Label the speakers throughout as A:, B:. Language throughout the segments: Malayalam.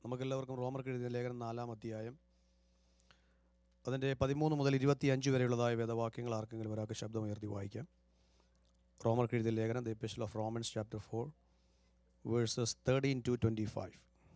A: നമുക്കെല്ലാവർക്കും റോമർക്ക് എഴുതിയ ലേഖനം നാലാം അധ്യായം അതിൻ്റെ പതിമൂന്ന് മുതൽ ഇരുപത്തിയഞ്ച് വരെയുള്ളതായ വേദവാക്യങ്ങൾ ആർക്കെങ്കിലും ഒരാൾക്ക് ശബ്ദമുയർത്തി വായിക്കാം റോമർക്ക് എഴുതിയ ലേഖനം the epistle of Romans chapter four verses thirteen to twenty five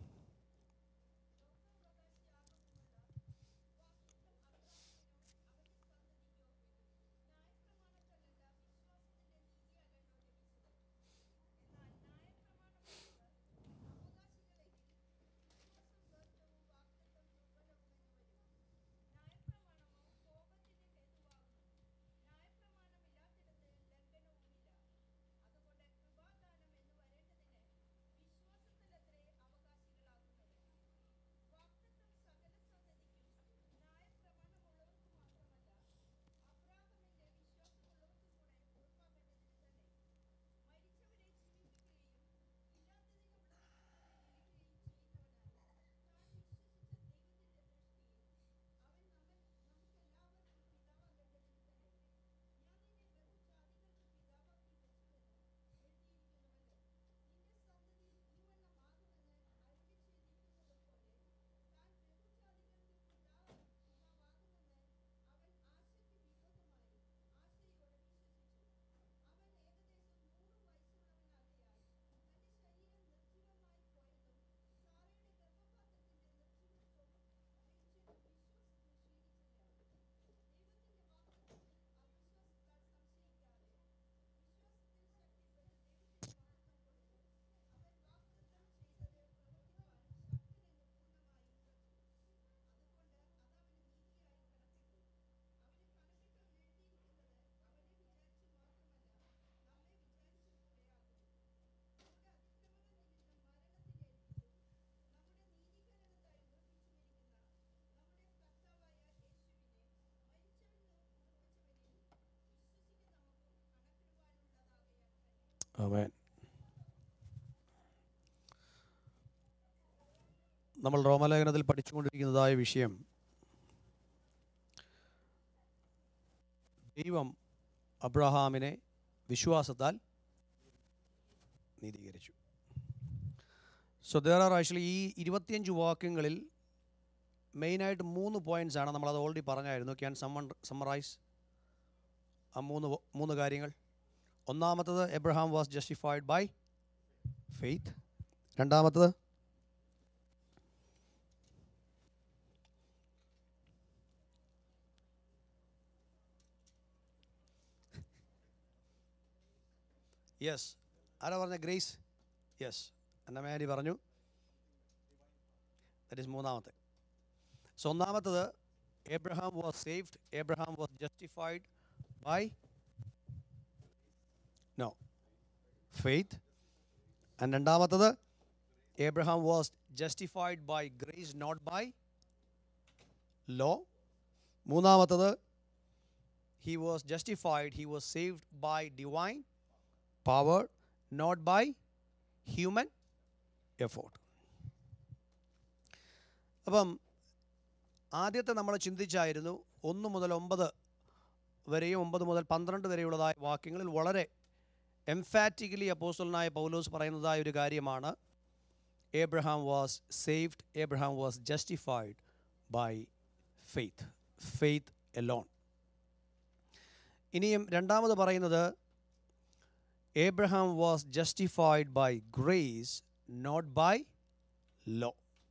A: ആമേൻ നമ്മൾ റോമലേഖനത്തിൽ പഠിച്ചുകൊണ്ടിരിക്കുന്നതായ വിഷയം ദൈവം അബ്രഹാമിനെ വിശ്വാസത്താൽ നീതീകരിച്ചു സോ ദർ ആർ ആക്ച്വലി ഈ ഇരുപത്തിയഞ്ച് വാക്യങ്ങളിൽ മെയിനായിട്ട് മൂന്ന് പോയിന്റ്സ് ആണ് നമ്മളത് ഓൾറെഡി പറഞ്ഞായിരുന്നു ക്യാൻ സമ്മൺ സമ്മറൈസ് ആ മൂന്ന് വ- മൂന്ന് കാര്യങ്ങൾ ഒന്നാമത്തത് Abraham was justified by faith രണ്ടാമത്തത് യെസ് ആരാ പറഞ്ഞ ഗ്രേസ് യെസ് എന്ന മേരി പറഞ്ഞു ദറ്റ് ഇസ് മൂന്നാമത്തെ സോ ഒന്നാമത്തത് Abraham was saved Abraham was justified by no faith and രണ്ടാമത്തത് Abraham was justified by grace not by law മൂന്നാമത്തത് he was justified he was saved by divine power not by human effort അപ്പം ആദ്യത്തെ നമ്മൾ ചിന്തിച്ചായിരുന്നു ഒന്ന് മുതൽ ഒമ്പത് വരെയും ഒമ്പത് മുതൽ പന്ത്രണ്ട് വരെയുള്ളതായ വാക്യങ്ങളിൽ വളരെ എംഫാറ്റിക്കലി അപ്പോസ്റ്റലനായ പൗലോസ് പറയുന്നതായ ഒരു കാര്യമാണ് Abraham was saved Abraham was justified by faith faith alone ഇനിയും രണ്ടാമത് പറയുന്നത് Abraham was justified by grace not by law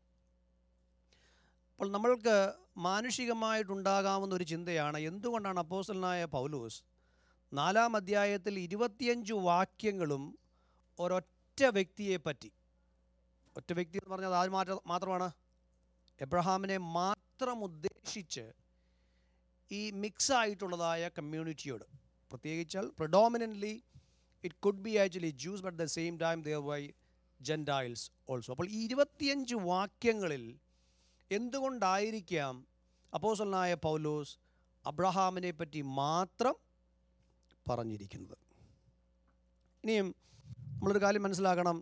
A: അപ്പോൾ നമ്മൾക്ക് മാനുഷികമായിട്ടുണ്ടാകാവുന്ന ഒരു ചിന്തയാണ് എന്തുകൊണ്ടാണ് അപ്പോസ്റ്റലനായ പൗലോസ് നാലാം അധ്യായത്തിൽ ഇരുപത്തിയഞ്ച് വാക്യങ്ങളും ഒരൊറ്റ വ്യക്തിയെ പറ്റി ഒറ്റ വ്യക്തി എന്ന് പറഞ്ഞാൽ ആര് മാറ്റ മാത്രമാണ് എബ്രഹാമിനെ മാത്രം ഉദ്ദേശിച്ച് ഈ മിക്സ് ആയിട്ടുള്ളതായ കമ്മ്യൂണിറ്റിയോട് പ്രത്യേകിച്ചാൽ predominantly it could be actually Jews but the same time there were Gentiles also അപ്പോൾ ഈ ഇരുപത്തിയഞ്ച് വാക്യങ്ങളിൽ എന്തുകൊണ്ടായിരിക്കാം അപ്പോസലനായ പൗലോസ് അബ്രഹാമിനെ പറ്റി മാത്രം പറഞ്ഞിരിക്കുന്നത് ഇനിയും നമ്മളൊരു കാര്യം മനസ്സിലാക്കണം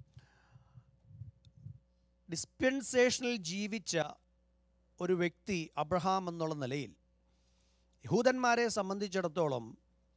A: ഡിസ്പെൻസേഷനിൽ ജീവിച്ച ഒരു വ്യക്തി അബ്രഹാം എന്നുള്ള നിലയിൽ യഹൂദന്മാരെ സംബന്ധിച്ചിടത്തോളം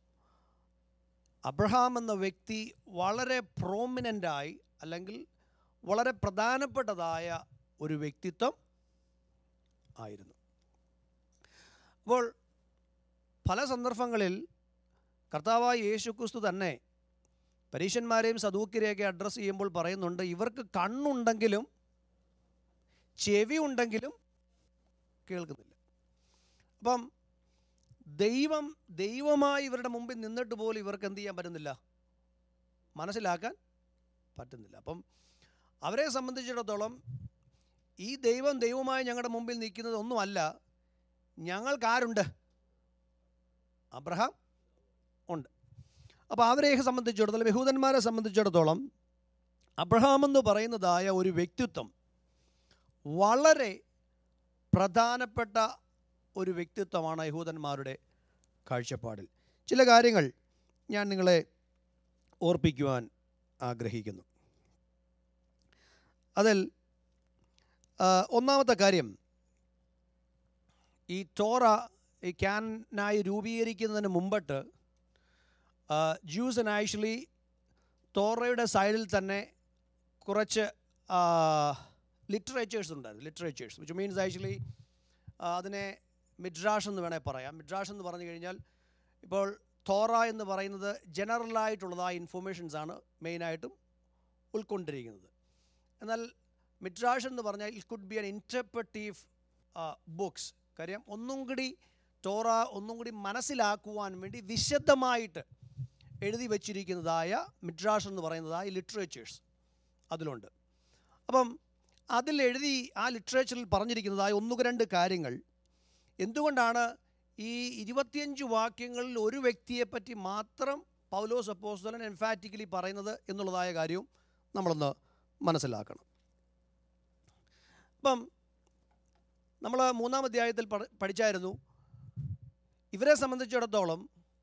A: അബ്രഹാം എന്ന വ്യക്തി വളരെ പ്രോമിനൻ്റായി അല്ലെങ്കിൽ വളരെ പ്രധാനപ്പെട്ടതായ ഒരു വ്യക്തിത്വം ആയിരുന്നു അപ്പോൾ പല സന്ദർഭങ്ങളിൽ കർത്താവായ യേശുക്രിസ്തു തന്നെ പരീശന്മാരെയും സദൂക്കിരെയൊക്കെ അഡ്രസ്സ് ചെയ്യുമ്പോൾ പറയുന്നുണ്ട് ഇവർക്ക് കണ്ണുണ്ടെങ്കിലും ചെവി ഉണ്ടെങ്കിലും കേൾക്കുന്നില്ല അപ്പം ദൈവം ദൈവമായി ഇവരുടെ മുമ്പിൽ നിന്നിട്ട് പോലും ഇവർക്ക് എന്ത് ചെയ്യാൻ പറ്റുന്നില്ല മനസ്സിലാക്കാൻ പറ്റുന്നില്ല അപ്പം അവരെ സംബന്ധിച്ചിടത്തോളം ഈ ദൈവം ദൈവമായി ഞങ്ങളുടെ മുമ്പിൽ നിൽക്കുന്നത് ഒന്നുമല്ല ഞങ്ങൾക്കാരുണ്ട് അബ്രഹാം ഉണ്ട് അപ്പോൾ അവരെ സംബന്ധിച്ചിടത്തോളം യഹൂദന്മാരെ സംബന്ധിച്ചിടത്തോളം അബ്രഹാം എന്ന് പറയുന്നതായ ഒരു വ്യക്തിത്വം വളരെ പ്രധാനപ്പെട്ട ഒരു വ്യക്തിത്വമാണ് യഹൂദന്മാരുടെ കാഴ്ചപ്പാടിൽ ചില കാര്യങ്ങൾ ഞാൻ നിങ്ങളെ ഓർപ്പിക്കുവാൻ ആഗ്രഹിക്കുന്നു അതിൽ ആ, ഒന്നാമത്തെ കാര്യം ഈ ടോറ ഈ ക്യാനായി രൂപീകരിക്കുന്നതിന് മുമ്പിട്ട് ജ്യൂസ് ആൻഡ് ആക്ച്വലി തോറയുടെ സൈഡിൽ തന്നെ കുറച്ച് ലിറ്ററേച്ചേഴ്സ് ഉണ്ടായിരുന്നു ലിറ്ററേച്ചേഴ്സ് വിച്ച് മീൻസ് ആക്ച്വലി അതിനെ മിഡ്രാഷ് എന്ന് വേണേൽ പറയാം മിഡ്രാഷ് എന്ന് പറഞ്ഞു കഴിഞ്ഞാൽ ഇപ്പോൾ തോറ എന്ന് പറയുന്നത് ജനറലായിട്ടുള്ളതായ ഇൻഫോർമേഷൻസ് ആണ് മെയിനായിട്ടും ഉൾക്കൊണ്ടിരിക്കുന്നത് എന്നാൽ മിഡ്രാഷ് എന്ന് പറഞ്ഞാൽ it could be an ഇൻറ്റർപ്രറ്റീവ് books കാര്യം ഒന്നും കൂടി തോറ ഒന്നും കൂടി മനസ്സിലാക്കുവാൻ വേണ്ടി വിശദമായിട്ട് എഴുതി വച്ചിരിക്കുന്നതായ മിഡ്രാഷ് എന്ന് പറയുന്നതായ ലിറ്ററേച്ചേഴ്സ് അതിലുണ്ട് അപ്പം അതിൽ എഴുതി ആ ലിറ്ററേച്ചറിൽ പറഞ്ഞിരിക്കുന്നതായ ഒന്നു രണ്ട് കാര്യങ്ങൾ എന്തുകൊണ്ടാണ് ഈ ഇരുപത്തിയഞ്ച് വാക്യങ്ങളിൽ ഒരു വ്യക്തിയെപ്പറ്റി മാത്രം പൗലോസ് അപ്പോസ്തലൻ എൻഫാറ്റിക്കലി പറയുന്നത് എന്നുള്ളതായ കാര്യവും നമ്മളൊന്ന് മനസ്സിലാക്കണം അപ്പം നമ്മൾ മൂന്നാം അധ്യായത്തിൽ പഠ- പഠിച്ചായിരുന്നു ഇവരെ സംബന്ധിച്ചിടത്തോളം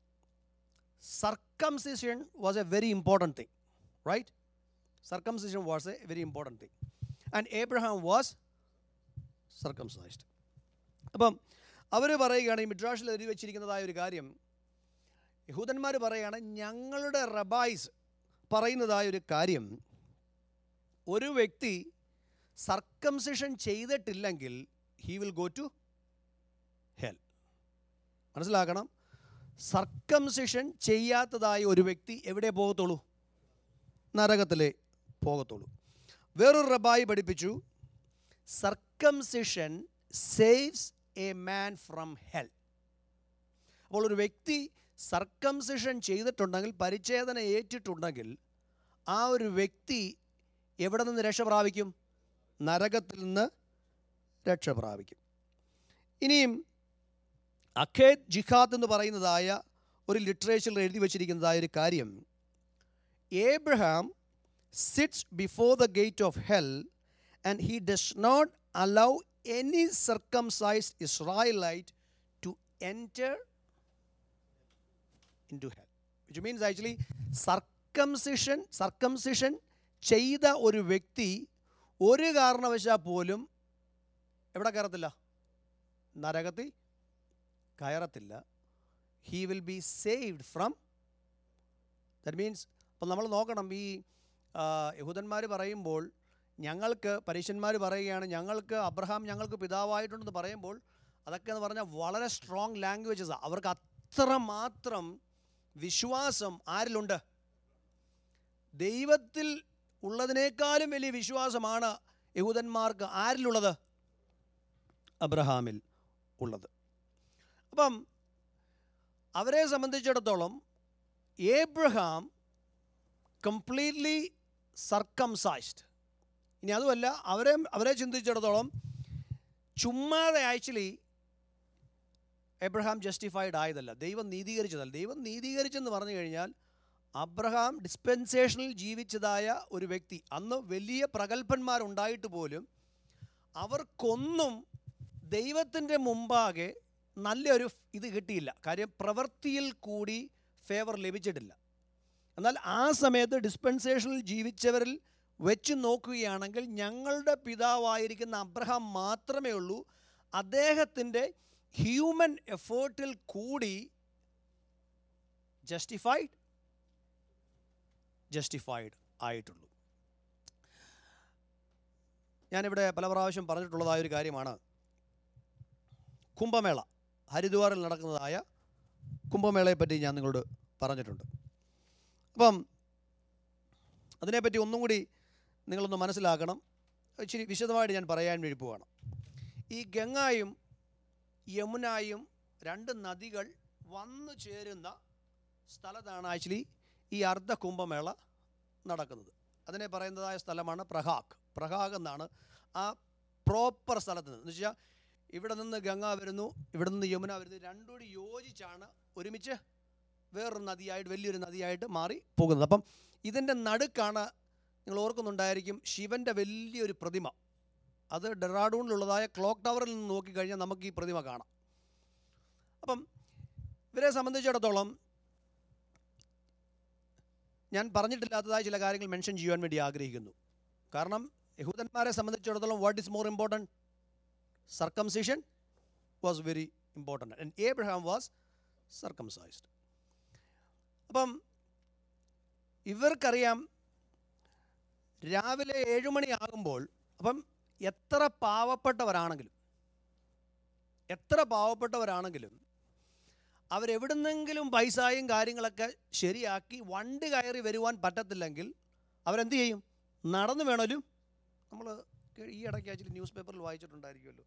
A: circumcision was a very important thing right circumcision was a very important thing and Abraham was circumcised അപ്പം അവർ പറയുകയാണ് ഈ മിഡ്രാഷിൽ എഴുതി വെച്ചിരിക്കുന്നതായ ഒരു കാര്യം യഹൂദന്മാർ പറയുകയാണ് ഞങ്ങളുടെ റബായ്സ് പറയുന്നതായ ഒരു കാര്യം ഒരു വ്യക്തി സർക്കംസിഷൻ ചെയ്തിട്ടില്ലെങ്കിൽ he will go to hell മനസ്സിലാക്കണം സർക്കംസിഷൻ ചെയ്യാത്തതായ ഒരു വ്യക്തി എവിടെ പോകത്തുള്ളൂ നരകത്തിലേ പോകത്തുള്ളൂ വേറൊരു റബായി പഠിപ്പിച്ചു circumcision saves a man from hell അപ്പോൾ ഒരു വ്യക്തി സർക്കംസിഷൻ ചെയ്തിട്ടുണ്ടെങ്കിൽ പരിച്ഛേദന ഏറ്റിട്ടുണ്ടെങ്കിൽ ആ ഒരു വ്യക്തി എവിടെ നിന്ന് രക്ഷ പ്രാപിക്കും നരകത്തിൽ നിന്ന് രക്ഷ പ്രാപിക്കും ഇനിയും അഖേദ് ജിഹാദ് എന്ന് പറയുന്നതായ ഒരു ലിറ്ററേച്ചറിൽ എഴുതി വച്ചിരിക്കുന്നതായ ഒരു കാര്യം Abraham sits before the gate of hell and he does not allow any circumcised Israelite to enter into hell which means actually circumcision circumcision ചെയ്ത ഒരു വ്യക്തി ഒരു കാരണവശാൽ പോലും എവിടെ കയറത്തില്ല നരകത്തിൽ കയറത്തില്ല he will be saved from that means അപ്പം നമ്മൾ നോക്കണം ഈ യഹൂദന്മാർ പറയുമ്പോൾ ഞങ്ങൾക്ക് പരീശന്മാർ പറയുകയാണ് ഞങ്ങൾക്ക് അബ്രഹാം ഞങ്ങൾക്ക് പിതാവായിട്ടുണ്ടെന്ന് പറയുമ്പോൾ അതൊക്കെ എന്ന് പറഞ്ഞാൽ വളരെ സ്ട്രോങ് ലാംഗ്വേജസ് അവർക്ക് അത്രമാത്രം വിശ്വാസം ആരിലുണ്ട് ദൈവത്തിൽ ഉള്ളതിനേക്കാളും വലിയ വിശ്വാസമാണ് യഹൂദന്മാർക്ക് ആരിലുള്ളത് അബ്രഹാമിൽ ഉള്ളത് അപ്പം അവരെ സംബന്ധിച്ചിടത്തോളം ഏബ്രഹാം കംപ്ലീറ്റ്ലി സർക്കംസൈസ്ഡ് ഇനി അതുമല്ല അവരെ അവരെ ചിന്തിച്ചിടത്തോളം ചുമ്മാതെ ആക്ച്വലി എബ്രഹാം ജസ്റ്റിഫൈഡ് ആയതല്ല ദൈവം നീതീകരിച്ചതല്ല ദൈവം നീതീകരിച്ചെന്ന് പറഞ്ഞു കഴിഞ്ഞാൽ അബ്രഹാം ഡിസ്പെൻസേഷനിൽ ജീവിച്ചതായ ഒരു വ്യക്തി അന്ന് വലിയ പ്രഗത്ഭന്മാരുണ്ടായിട്ട് പോലും അവർക്കൊന്നും ദൈവത്തിൻ്റെ മുമ്പാകെ നല്ലൊരു ഇത് കിട്ടിയില്ല കാര്യം പ്രവൃത്തിയിൽ കൂടി ഫേവർ ലഭിച്ചിട്ടില്ല എന്നാൽ ആ സമയത്ത് ഡിസ്പെൻസേഷനിൽ ജീവിച്ചവരിൽ വെച്ച് നോക്കുകയാണെങ്കിൽ ഞങ്ങളുടെ പിതാവായിരിക്കുന്ന അബ്രഹാം മാത്രമേ ഉള്ളൂ അദ്ദേഹത്തിൻ്റെ ഹ്യൂമൻ എഫേർട്ടിൽ കൂടി ജസ്റ്റിഫൈഡ് ജസ്റ്റിഫൈഡ് ആയിട്ടുള്ളൂ ഞാനിവിടെ പല പ്രാവശ്യം പറഞ്ഞിട്ടുള്ളതായ ഒരു കാര്യമാണ് കുംഭമേള ഹരിദ്വാറിൽ നടക്കുന്നതായ കുംഭമേളയെപ്പറ്റി ഞാൻ നിങ്ങളോട് പറഞ്ഞിട്ടുണ്ട് അപ്പം അതിനെപ്പറ്റി ഒന്നും കൂടി നിങ്ങളൊന്ന് മനസ്സിലാക്കണം ഇച്ചിരി വിശദമായിട്ട് ഞാൻ പറയാൻ വേണ്ടി പോവാണ് ഈ ഗംഗായും യമുനായും രണ്ട് നദികൾ വന്നു ചേരുന്ന സ്ഥലത്താണ് ആക്ച്വലി ഈ അർദ്ധ കുംഭമേള നടക്കുന്നത് അതിനെ പറയുന്നതായ സ്ഥലമാണ് പ്രഹാഗ് പ്രഹാഗ് എന്നാണ് ആ പ്രോപ്പർ സ്ഥലത്ത് നിന്ന് എന്ന് വെച്ചാൽ ഇവിടെ നിന്ന് ഗംഗ വരുന്നു ഇവിടെ നിന്ന് യമുന വരുന്നു രണ്ടും കൂടി യോജിച്ചാണ് ഒരുമിച്ച് വേറൊരു നദിയായിട്ട് വലിയൊരു നദിയായിട്ട് മാറി പോകുന്നത് അപ്പം ഇതിൻ്റെ നടുക്കാണ് നിങ്ങൾ ഓർക്കുന്നുണ്ടായിരിക്കും ശിവൻ്റെ വലിയൊരു പ്രതിമ അത് ഡെറാഡൂണിലുള്ളതായ ക്ലോക്ക് ടവറിൽ നിന്ന് നോക്കിക്കഴിഞ്ഞാൽ നമുക്ക് ഈ പ്രതിമ കാണാം അപ്പം ഇവരെ സംബന്ധിച്ചിടത്തോളം ഞാൻ പറഞ്ഞിട്ടില്ലാത്തതായ ചില കാര്യങ്ങൾ മെൻഷൻ ചെയ്യുവാൻ വേണ്ടി ആഗ്രഹിക്കുന്നു കാരണം യഹൂദന്മാരെ സംബന്ധിച്ചിടത്തോളം what is more important circumcision was very important and Abraham was circumcised അപ്പം ഇവർക്കറിയാം രാവിലെ ഏഴുമണി ആകുമ്പോൾ അപ്പം എത്ര പാവപ്പെട്ടവരാണെങ്കിലും എത്ര പാവപ്പെട്ടവരാണെങ്കിലും അവരെവിടുന്നെങ്കിലും പൈസയും കാര്യങ്ങളൊക്കെ ശരിയാക്കി വണ്ടി കയറി വരുവാൻ പറ്റത്തില്ലെങ്കിൽ അവരെന്ത് ചെയ്യും നടന്നു വേണമല്ലോ നമ്മൾ ഈ ഇടയ്ക്ക് ആക്ച്വലി ന്യൂസ് പേപ്പറിൽ വായിച്ചിട്ടുണ്ടായിരിക്കുമല്ലോ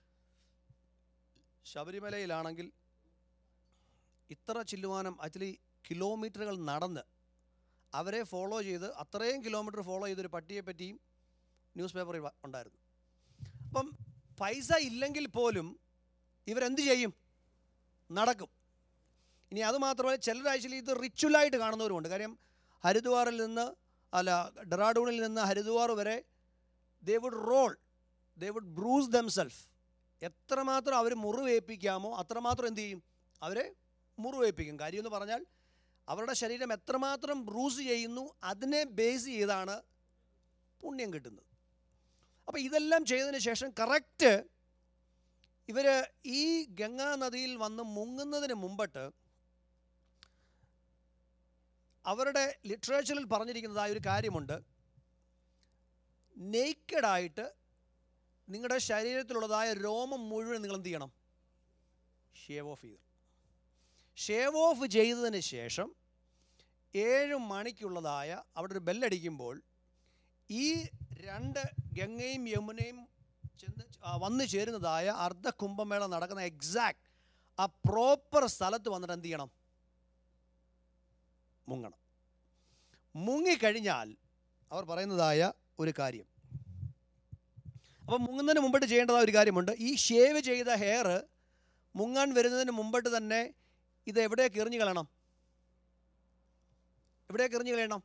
A: ശബരിമലയിലാണെങ്കിൽ ഇത്ര ചില്ലുവാനം ആക്ച്വലി കിലോമീറ്ററുകൾ നടന്ന് അവരെ ഫോളോ ചെയ്ത് അത്രയും കിലോമീറ്റർ ഫോളോ ചെയ്തൊരു പട്ടിയെ പറ്റിയും ന്യൂസ് പേപ്പറിൽ വ- ഉണ്ടായിരുന്നു അപ്പം പൈസ ഇല്ലെങ്കിൽ പോലും ഇവരെന്ത് ചെയ്യും നടക്കും ഇനി അത് മാത്രമല്ല ചിലർ ആക്ച്വലി ഇത് റിച്വലായിട്ട് കാണുന്നവരുമുണ്ട് കാര്യം ഹരിദ്വാറിൽ നിന്ന് അല്ല ഡെറാഡൂണിൽ നിന്ന് ഹരിദ്വാർ വരെ they would roll they would bruise themself എത്രമാത്രം അവർ മുറിവേൽപ്പിക്കാമോ അത്രമാത്രം എന്ത് ചെയ്യും അവരെ മുറിവേൽപ്പിക്കും കാര്യം എന്ന് പറഞ്ഞാൽ അവരുടെ ശരീരം എത്രമാത്രം ബ്രൂസ് ചെയ്യുന്നു അതിനെ ബേസ് ചെയ്താണ് പുണ്യം കിട്ടുന്നത് അപ്പോൾ ഇതെല്ലാം ചെയ്തതിന് ശേഷം കറക്റ്റ് ഇവർ ഈ ഗംഗാ നദിയിൽ വന്ന് മുങ്ങുന്നതിന് മുമ്പിട്ട് അവരുടെ ലിറ്ററേച്ചറിൽ പറഞ്ഞിരിക്കുന്നതായ ഒരു കാര്യമുണ്ട് നേക്കഡായിട്ട് നിങ്ങളുടെ ശരീരത്തിലുള്ളതായ രോമം മുഴുവൻ നിങ്ങൾ എന്ത് ചെയ്യണം ഷേവ് ഓഫ് ചെയ്തു ഷേവ് ഓഫ് ചെയ്തതിന് ശേഷം ഏഴ് മണിക്കുള്ളതായ അവിടെ ഒരു ബെല്ലടിക്കുമ്പോൾ ഈ രണ്ട് ഗംഗയും യമുനയും ചെന്ന് ആ, വന്നു ചേരുന്നതായ അർദ്ധ കുംഭമേള നടക്കുന്ന എക്സാക്ട് ആ പ്രോപ്പർ സ്ഥലത്ത് വന്നിട്ട് എന്ത് ചെയ്യണം മുങ്ങണം മുങ്ങിക്കഴിഞ്ഞാൽ അവർ പറയുന്നതായ ഒരു കാര്യം അപ്പം മുങ്ങുന്നതിന് മുമ്പിട്ട് ചെയ്യേണ്ടതായ ഒരു കാര്യമുണ്ട് ഈ ഷേവ് ചെയ്ത ഹെയർ മുങ്ങാൻ വരുന്നതിന് മുമ്പിട്ട് തന്നെ ഇത് എവിടേക്ക് എറിഞ്ഞു കളയണം എവിടേക്ക് എറിഞ്ഞു കളയണം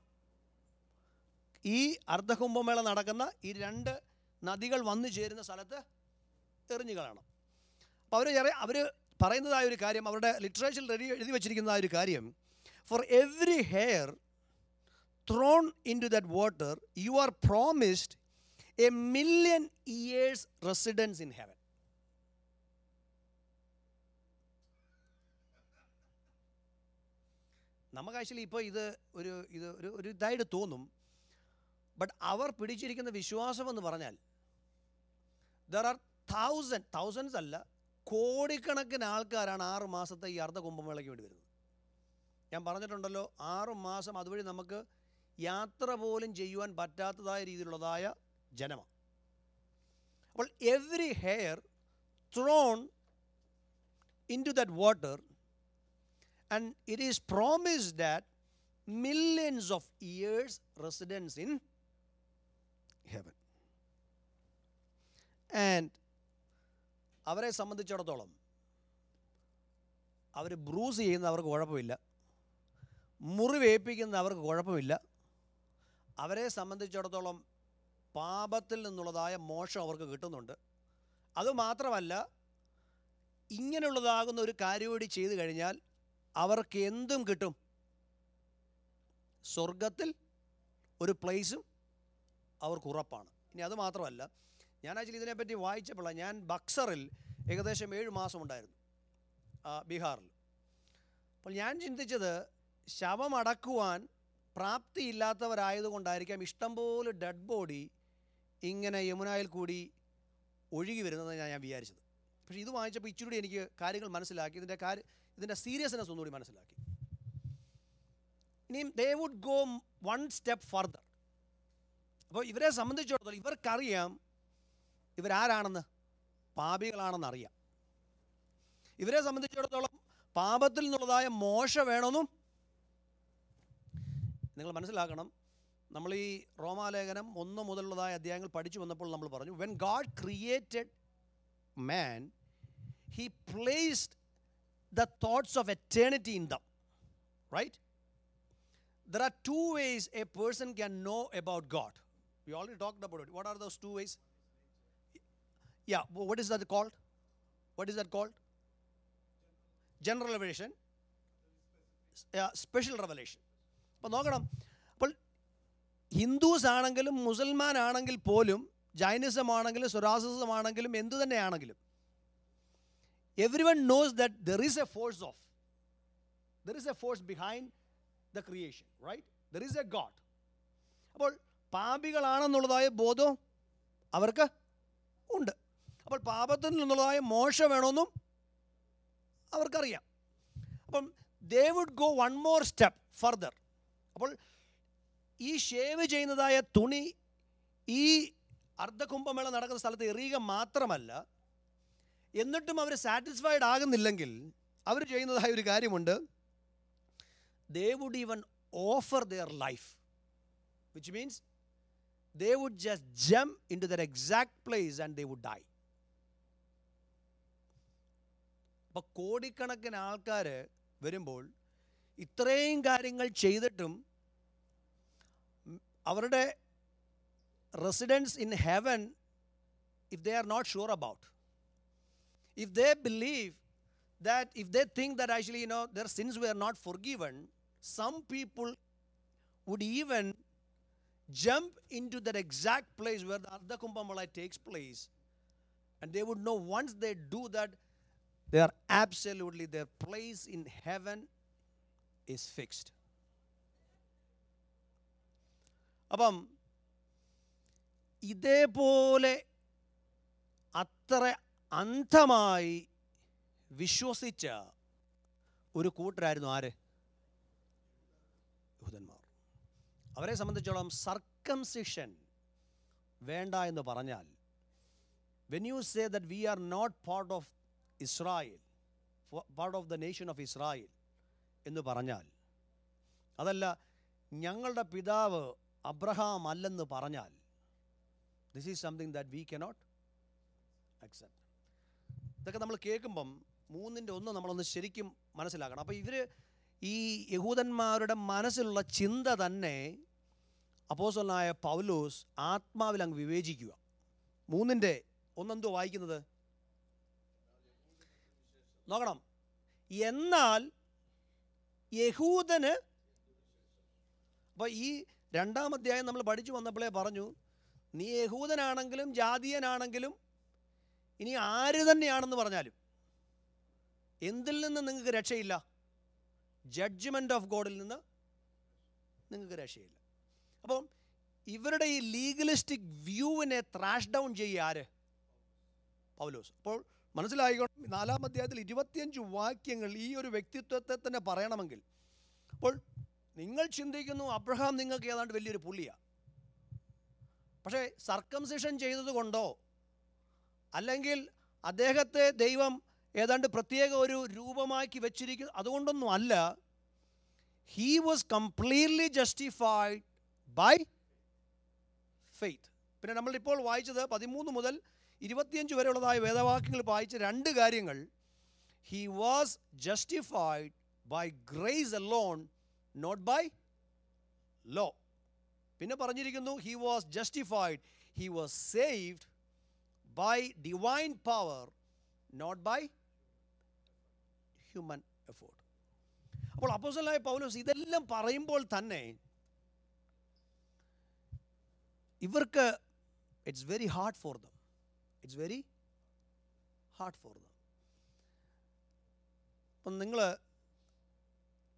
A: ഈ അർദ്ധകുംഭമേള നടക്കുന്ന ഈ രണ്ട് നദികൾ വന്നു ചേരുന്ന സ്ഥലത്ത് എറിഞ്ഞു കളയണം അപ്പോൾ അവർ അവർ പറയുന്നതായ ഒരു കാര്യം അവരുടെ ലിറ്ററേച്ചറിൽ റെഡി എഴുതി വെച്ചിരിക്കുന്നതായ ഒരു കാര്യം for every hair thrown into that water you are promised a million years residence in heaven നമുക്ക് ആക്ച്വലി ഇപ്പോൾ ഇത് ഒരു ഇത് ഒരു ഒരു ഇതായിട്ട് തോന്നും ബട്ട് അവർ പിടിച്ചിരിക്കുന്ന വിശ്വാസം എന്ന് പറഞ്ഞാൽ ദർ ആർ തൗസൻഡ് തൗസൻഡ്സ് അല്ല കോടിക്കണക്കിന് ആൾക്കാരാണ് ആറ് മാസത്തെ ഈ അർദ്ധ കുംഭമേളയ്ക്ക് വേണ്ടി വരുന്നത് ഞാൻ പറഞ്ഞിട്ടുണ്ടല്ലോ ആറ് മാസം അതുവഴി നമുക്ക് യാത്ര പോലും ചെയ്യുവാൻ പറ്റാത്തതായ രീതിയിലുള്ളതായ ജനമാണ് അപ്പോൾ every hair thrown into that water and it is promise that millions of years residence in heaven and അവരെ സംബന്ധിച്ചിടത്തോളം അവർ ബ്രൂസ് ചെയ്യുന്ന അവർക്ക് കുഴപ്പമില്ല മുറിവേൽപ്പിക്കുന്ന അവർക്ക് കുഴപ്പമില്ല അവരെ സംബന്ധിച്ചിടത്തോളം പാപത്തിൽ നിന്നുള്ളതായ മോശം അവർക്ക് കിട്ടുന്നുണ്ട് അതുമാത്രമല്ല ഇങ്ങനെയുള്ളതാകുന്ന ഒരു കാര്യം കൂടി ചെയ്തു കഴിഞ്ഞാൽ അവർക്ക് എന്തും കിട്ടും സ്വർഗത്തിൽ ഒരു പ്ലേസും അവർക്ക് ഉറപ്പാണ് ഇനി അത് മാത്രമല്ല ഞാൻ ആക്ച്വലി ഇതിനെപ്പറ്റി വായിച്ചപ്പോൾ ഞാൻ ബക്സറിൽ ഏകദേശം ഏഴ് മാസം ഉണ്ടായിരുന്നു ആ, ബീഹാറിൽ അപ്പോൾ ഞാൻ ചിന്തിച്ചത് ശവമടക്കുവാൻ പ്രാപ്തിയില്ലാത്തവരായതുകൊണ്ടായിരിക്കാം ഇഷ്ടംപോലെ ഡെഡ് ബോഡി ഇങ്ങനെ യമുനായിൽ കൂടി ഒഴുകി വരുന്നത് ഞാൻ ഞാൻ വിചാരിച്ചത് പക്ഷേ ഇത് വായിച്ചപ്പോൾ ഇച്ചിരി കൂടി എനിക്ക് കാര്യങ്ങൾ മനസ്സിലാക്കി ഇതിൻ്റെ കാര്യം ഇതിൻ്റെ സീരിയസ്നെസ് ഒന്നുകൂടി മനസ്സിലാക്കി ഇനിയും they would go one step further അപ്പോൾ ഇവരെ സംബന്ധിച്ചിടത്തോളം ഇവർക്കറിയാം ഇവരാരാണെന്ന് പാപികളാണെന്ന് അറിയാം ഇവരെ സംബന്ധിച്ചിടത്തോളം പാപത്തിൽ നിന്നുള്ളതായ മോശ വേണമെന്നും നിങ്ങൾ മനസ്സിലാക്കണം നമ്മൾ ഈ റോമാലേഖനം ഒന്ന് മുതലുള്ളതായ അധ്യായങ്ങൾ പഠിച്ചു വന്നപ്പോൾ നമ്മൾ പറഞ്ഞു when God created man he placed the thoughts of eternity in them right there are two ways a person can know about God. We already talked about it. What are those two ways? Yeah, wh- what is that called? What is that called? General revelation. S- Yeah, special revelation. അപ്പോൾ നോക്കണം അപ്പോൾ ഹിന്ദുസ് ആണെങ്കിലും മുസൽമാൻ ആണെങ്കിൽ പോലും ജൈനിസം ആണെങ്കിലും സുറാസിസം ആണെങ്കിലും എന്തു തന്നെയാണെങ്കിലും everyone knows that there is a force of there is a force behind the creation right there is a God അപ്പോൾ പാപികളാണെന്നുള്ളതായ ബോധം അവർക്ക് ഉണ്ട് അപ്പോൾ പാപത്തിൽ നിന്നുള്ളതായ മോശ വേണമെന്നും അവർക്കറിയാം അപ്പം they would go one more step further അപ്പോൾ ഈ ഷേവ് ചെയ്യുന്നതായ തുണി ഈ അർദ്ധകുംഭമേള നടക്കുന്ന സ്ഥലത്ത് എറിയുക മാത്രമല്ല എന്നിട്ടും അവർ സാറ്റിസ്ഫൈഡ് ആകുന്നില്ലെങ്കിൽ അവർ ചെയ്യുന്നതായ ഒരു കാര്യമുണ്ട് they would even offer their life, which means they would just jump into that exact place and they would die. അപ്പോൾ കോടിക്കണക്കിന് ആൾക്കാർ വരുമ്പോൾ ഇത്രയും കാര്യങ്ങൾ ചെയ്തിട്ടും ഉം, അവരുടെ residence in heaven if they are not sure about if they believe that if they think that actually you know their sins were not forgiven some people would even jump into that exact place where the Ardha Kumbhamalai takes place and they would know once they do that they are absolutely their place in heaven is fixed അപ്പം ഇതേപോലെ അത്ര അന്ധമായി വിശ്വസിച്ച ഒരു കൂട്ടരായിരുന്നു ആര് യഹൂദന്മാർ അവരെ സംബന്ധിച്ചോളം സർക്കംസിഷൻ വേണ്ട എന്ന് പറഞ്ഞാൽ when you say that we are not part of Israel part of the nation of Israel എന്ന് പറഞ്ഞാൽ അതല്ല ഞങ്ങളുടെ പിതാവ് അബ്രഹാം അല്ലെന്ന് പറഞ്ഞാൽ this is something that we cannot accept ഇതൊക്കെ നമ്മൾ കേൾക്കുമ്പം മൂന്നിൻ്റെ ഒന്ന് നമ്മളൊന്ന് ശരിക്കും മനസ്സിലാക്കണം അപ്പോൾ ഇവർ ഈ യഹൂദന്മാരുടെ മനസ്സിലുള്ള ചിന്ത തന്നെ അപ്പോസലായ പൗലോസ് ആത്മാവിൽ അങ്ങ് വിവേചിക്കുക മൂന്നിൻ്റെ ഒന്നെന്തോ വായിക്കുന്നത് നോക്കണം എന്നാൽ യഹൂദന് അപ്പോൾ ഈ രണ്ടാം അധ്യായം നമ്മൾ പഠിച്ചു വന്നപ്പോഴേ പറഞ്ഞു നീ യഹൂദനാണെങ്കിലും ജാതീയനാണെങ്കിലും ഇനി ആര് തന്നെയാണെന്ന് പറഞ്ഞാലും എന്തിൽ നിന്ന് നിങ്ങൾക്ക് രക്ഷയില്ല ജഡ്ജ്മെൻ്റ് ഓഫ് ഗോഡിൽ നിന്ന് നിങ്ങൾക്ക് രക്ഷയില്ല അപ്പം ഇവരുടെ ഈ ലീഗലിസ്റ്റിക് വ്യൂവിനെ ത്രാഷ് ഡൗൺ ചെയ്യുക ആര് പൗലോസ് അപ്പോൾ മനസ്സിലായിക്കോണം നാലാം അധ്യായത്തിൽ ഇരുപത്തിയഞ്ച് വാക്യങ്ങൾ ഈ ഒരു വ്യക്തിത്വത്തെ തന്നെ പറയണമെങ്കിൽ അപ്പോൾ നിങ്ങൾ ചിന്തിക്കുന്നു അബ്രഹാം നിങ്ങൾക്ക് ഏതാണ്ട് വലിയൊരു പുള്ളിയാണ് പക്ഷേ സർക്കംസിഷൻ ചെയ്തത് കൊണ്ടോ അല്ലെങ്കിൽ അദ്ദേഹത്തെ ദൈവം ഏതാണ്ട് പ്രത്യേക ഒരു രൂപമാക്കി വെച്ചിരിക്കുന്നു അതുകൊണ്ടൊന്നും അല്ല he was completely justified by faith പിന്നെ നമ്മളിപ്പോൾ വായിച്ചത് പതിമൂന്ന് മുതൽ ഇരുപത്തിയഞ്ച് വരെയുള്ളതായ വേദവാക്യങ്ങൾ വായിച്ച രണ്ട് കാര്യങ്ങൾ he was justified by grace alone not by law പിന്നെ പറഞ്ഞിരിക്കുന്നു he was justified he was saved by divine power not by human effort അപ്പോൾ അപ്പോസലായ പൗലോസ് ഇതെല്ലാം പറയുമ്പോൾ തന്നെ ഇവർക്ക് it's very hard for them it's very hard for them അപ്പം നിങ്ങൾ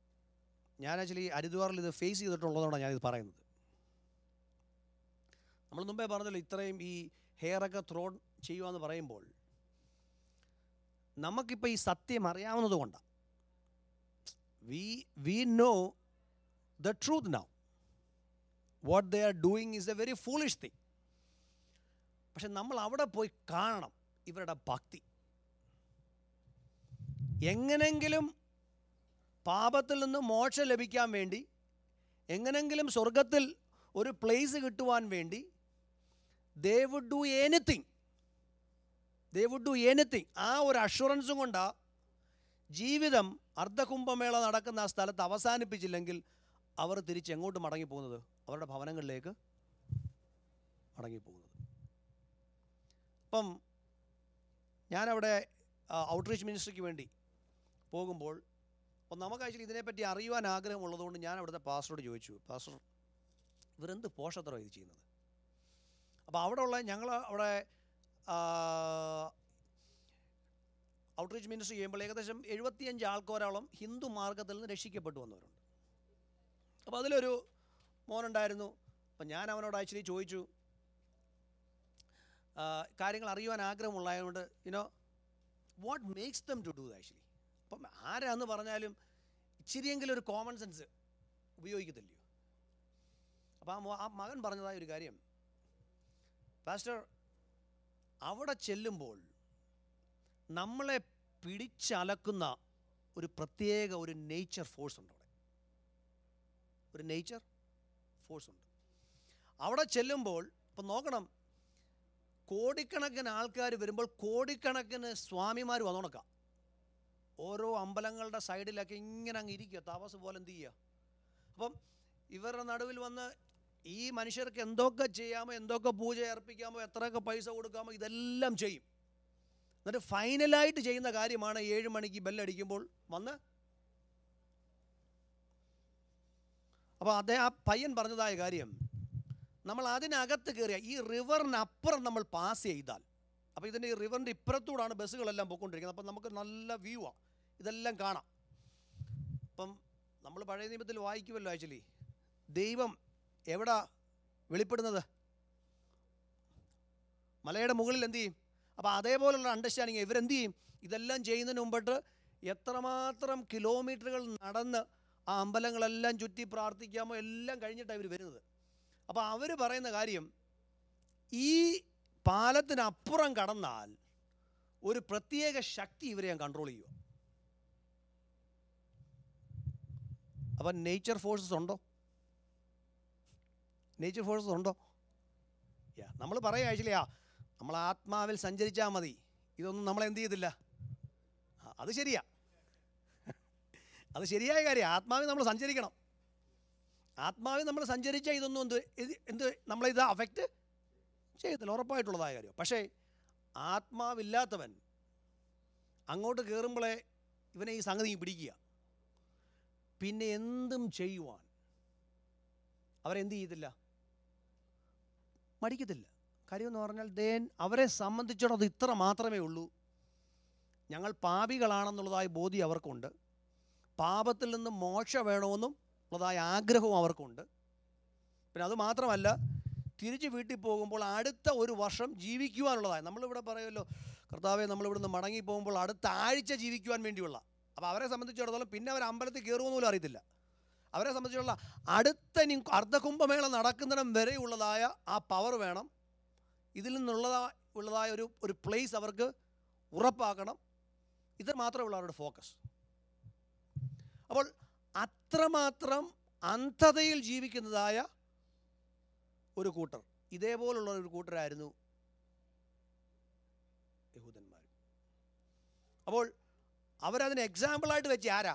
A: ഞാൻ ആക്ച്വലി ഹരിദ്വാറിൽ ഇത് ഫേസ് ചെയ്തിട്ടുള്ളതുകൊണ്ടാണ് ഞാനിത് പറയുന്നത് നമ്മൾ മുമ്പേ പറഞ്ഞല്ലോ ഇത്രയും ഈ ഹെയറൊക്കെ ത്രോ ചെയ്യുക പറയുമ്പോൾ നമുക്കിപ്പോൾ ഈ സത്യം അറിയാവുന്നത് കൊണ്ടാണ് we we know the truth now what they are doing is a very foolish thing പക്ഷെ നമ്മൾ അവിടെ പോയി കാണണം ഇവരുടെ ഭക്തി എങ്ങനെങ്കിലും പാപത്തിൽ നിന്ന് മോക്ഷം ലഭിക്കാൻ വേണ്ടി എങ്ങനെങ്കിലും സ്വർഗത്തിൽ ഒരു പ്ലേസ് കിട്ടുവാൻ വേണ്ടി they would do anything they would do anything ആ ഒരു അഷുറൻസും കൊണ്ടാ ജീവിതം അർദ്ധകുംഭമേള നടക്കുന്ന ആ സ്ഥലത്ത് അവസാനിപ്പിച്ചില്ലെങ്കിൽ അവർ തിരിച്ച് എങ്ങോട്ട് മടങ്ങിപ്പോകുന്നത് അവരുടെ ഭവനങ്ങളിലേക്ക് മടങ്ങിപ്പോകുന്നത് അപ്പം ഞാനവിടെ ഔട്ട്റീച്ച് മിനിസ്ട്രിക്ക് വേണ്ടി പോകുമ്പോൾ അപ്പോൾ നമുക്ക് ആക്ച്വലി ഇതിനെപ്പറ്റി അറിയുവാൻ ആഗ്രഹമുള്ളതുകൊണ്ട് ഞാൻ അവിടുത്തെ പാസ്റ്ററോട് ചോദിച്ചു പാസ്റ്റർ ഇവരെന്ത് പോഷത്രമാണ് ഇത് ചെയ്യുന്നത് അപ്പോൾ അവിടെ ഉള്ള ഞങ്ങൾ അവിടെ ഔട്ട്റീച്ച് മിനിസ്റ്റർ ചെയ്യുമ്പോൾ ഏകദേശം എഴുപത്തിയഞ്ച് ആൾക്കാരോളം ഹിന്ദു മാർഗത്തിൽ നിന്ന് രക്ഷിക്കപ്പെട്ടു വന്നവരുണ്ട് അപ്പോൾ അതിലൊരു മോനുണ്ടായിരുന്നു അപ്പം ഞാൻ അവനോട് ആക്ച്വലി ചോദിച്ചു ആ, കാര്യങ്ങൾ അറിയുവാൻ ആഗ്രഹമുള്ളതുകൊണ്ട് you know what makes them to do actually അപ്പം ആരാന്ന് പറഞ്ഞാലും ഇച്ചിരിയെങ്കിലും ഒരു കോമൺ സെൻസ് ഉപയോഗിക്കത്തില്ലയോ അപ്പോൾ ആ മോ- ആ മകൻ പറഞ്ഞതായ ഒരു കാര്യം പാസ്റ്റർ അവിടെ ചെല്ലുമ്പോൾ നമ്മളെ പിടിച്ചലക്കുന്ന ഒരു പ്രത്യേക ഒരു നേച്ചർ ഫോഴ്സ് ഉണ്ട് അവിടെ ഒരു നേച്ചർ ഫോഴ്സ് ഉണ്ട് അവിടെ ചെല്ലുമ്പോൾ ഇപ്പം നോക്കണം കോടിക്കണക്കിന് ആൾക്കാർ വരുമ്പോൾ കോടിക്കണക്കിന് സ്വാമിമാർ വന്നോണക്കാം ഓരോ അമ്പലങ്ങളുടെ സൈഡിലൊക്കെ ഇങ്ങനെ അങ്ങ് ഇരിക്കുക താമസം പോലെ എന്ത് ചെയ്യുക അപ്പം ഇവരുടെ നടുവിൽ വന്ന് ഈ മനുഷ്യർക്ക് എന്തൊക്കെ ചെയ്യാമോ എന്തൊക്കെ പൂജ അർപ്പിക്കാമോ എത്രയൊക്കെ പൈസ കൊടുക്കാമോ ഇതെല്ലാം ചെയ്യും എന്നിട്ട് ഫൈനലായിട്ട് ചെയ്യുന്ന കാര്യമാണ് ഏഴ് മണിക്ക് ബെല്ലടിക്കുമ്പോൾ വന്ന് അപ്പോൾ അതേ ആ പയ്യൻ പറഞ്ഞതായ കാര്യം നമ്മൾ അതിനകത്ത് കയറിയ ഈ റിവറിനപ്പുറം നമ്മൾ പാസ് ചെയ്താൽ അപ്പോൾ ഇതിൻ്റെ ഈ റിവറിൻ്റെ ഇപ്പുറത്തൂടാണ് ബസ്സുകളെല്ലാം പോയിക്കൊണ്ടിരിക്കുന്നത് അപ്പം നമുക്ക് നല്ല വ്യൂ ആണ് ഇതെല്ലാം കാണാം അപ്പം നമ്മൾ പഴയ നിയമത്തിൽ വായിക്കുമല്ലോ ആക്ച്വലി ദൈവം എവിടാ വെളിപ്പെടുന്നത് മലയുടെ മുകളിൽ എന്ത് ചെയ്യും അപ്പോൾ അതേപോലുള്ള അണ്ടർസ്റ്റാൻഡിങ് ഇവരെന്ത് ചെയ്യും ഇതെല്ലാം ചെയ്യുന്നതിന് മുമ്പിട്ട് എത്രമാത്രം കിലോമീറ്ററുകൾ നടന്ന് ആ അമ്പലങ്ങളെല്ലാം ചുറ്റി പ്രാർത്ഥിക്കാമോ എല്ലാം കഴിഞ്ഞിട്ടാണ് ഇവർ വരുന്നത് അപ്പോൾ അവർ പറയുന്ന കാര്യം ഈ പാലത്തിനപ്പുറം കടന്നാൽ ഒരു പ്രത്യേക ശക്തി ഇവരെ ഞാൻ കൺട്രോൾ ചെയ്യുക അപ്പം നേച്ചർ ഫോഴ്സസ് ഉണ്ടോ നേച്ചർ ഫോഴ്സസ് ഉണ്ടോ യാ നമ്മൾ പറയാം ആക്ച്വലി ആ നമ്മൾ ആത്മാവിൽ സഞ്ചരിച്ചാൽ മതി ഇതൊന്നും നമ്മൾ എന്ത് ചെയ്തില്ല ആ, അത് ശരിയാ അത് ശരിയായ കാര്യം ആത്മാവിൽ നമ്മൾ സഞ്ചരിക്കണം ആത്മാവിൽ നമ്മൾ സഞ്ചരിച്ചാൽ ഇതൊന്നും എന്ത് ഇത് എന്ത് നമ്മളിത് അഫക്റ്റ് ചെയ്യത്തില്ല ഉറപ്പായിട്ടുള്ളതായ കാര്യം പക്ഷേ ആത്മാവില്ലാത്തവൻ അങ്ങോട്ട് കയറുമ്പോഴേ ഇവനെ ഈ സംഗതി പിടിക്കുക പിന്നെ എന്തും ചെയ്യുവാൻ അവരെന്ത് ചെയ്യത്തില്ല മടിക്കത്തില്ല കാര്യമെന്ന് പറഞ്ഞാൽ ദേൻ അവരെ സംബന്ധിച്ചിടത്തോളം അത് ഇത്ര മാത്രമേ ഉള്ളൂ ഞങ്ങൾ പാപികളാണെന്നുള്ളതായ ബോധ്യം അവർക്കുണ്ട് പാപത്തിൽ നിന്ന് മോക്ഷ വേണമെന്നും ഉള്ളതായ ആഗ്രഹവും അവർക്കുണ്ട് പിന്നെ അത് മാത്രമല്ല തിരിച്ച് വീട്ടിൽ പോകുമ്പോൾ അടുത്ത ഒരു വർഷം ജീവിക്കുവാനുള്ളതായി നമ്മളിവിടെ പറയുമല്ലോ കർത്താവെ നമ്മളിവിടുന്ന് മടങ്ങി പോകുമ്പോൾ അടുത്ത ആഴ്ച ജീവിക്കുവാൻ വേണ്ടിയുള്ള അപ്പോൾ അവരെ സംബന്ധിച്ചിടത്തോളം പിന്നെ അവർ അമ്പലത്തിൽ കയറുമെന്ന് പോലും അറിയത്തില്ല അവരെ സംബന്ധിച്ചുള്ള അടുത്ത ഇനി അർദ്ധകുംഭമേള നടക്കുന്നിടം വരെയുള്ളതായ ആ പവർ വേണം ഇതിൽ നിന്നുള്ളതാ ഉള്ളതായ ഒരു ഒരു പ്ലേസ് അവർക്ക് ഉറപ്പാക്കണം ഇത് മാത്രമേ ഉള്ളൂ അവരുടെ ഫോക്കസ് അപ്പോൾ അത്രമാത്രം അന്ധതയിൽ ജീവിക്കുന്നതായ ഒരു കൂട്ടർ ഇതേപോലുള്ള ഒരു കൂട്ടരായിരുന്നു യഹൂദന്മാർ അപ്പോൾ അവരതിന് എക്സാമ്പിളായിട്ട് വെച്ച് ആരാ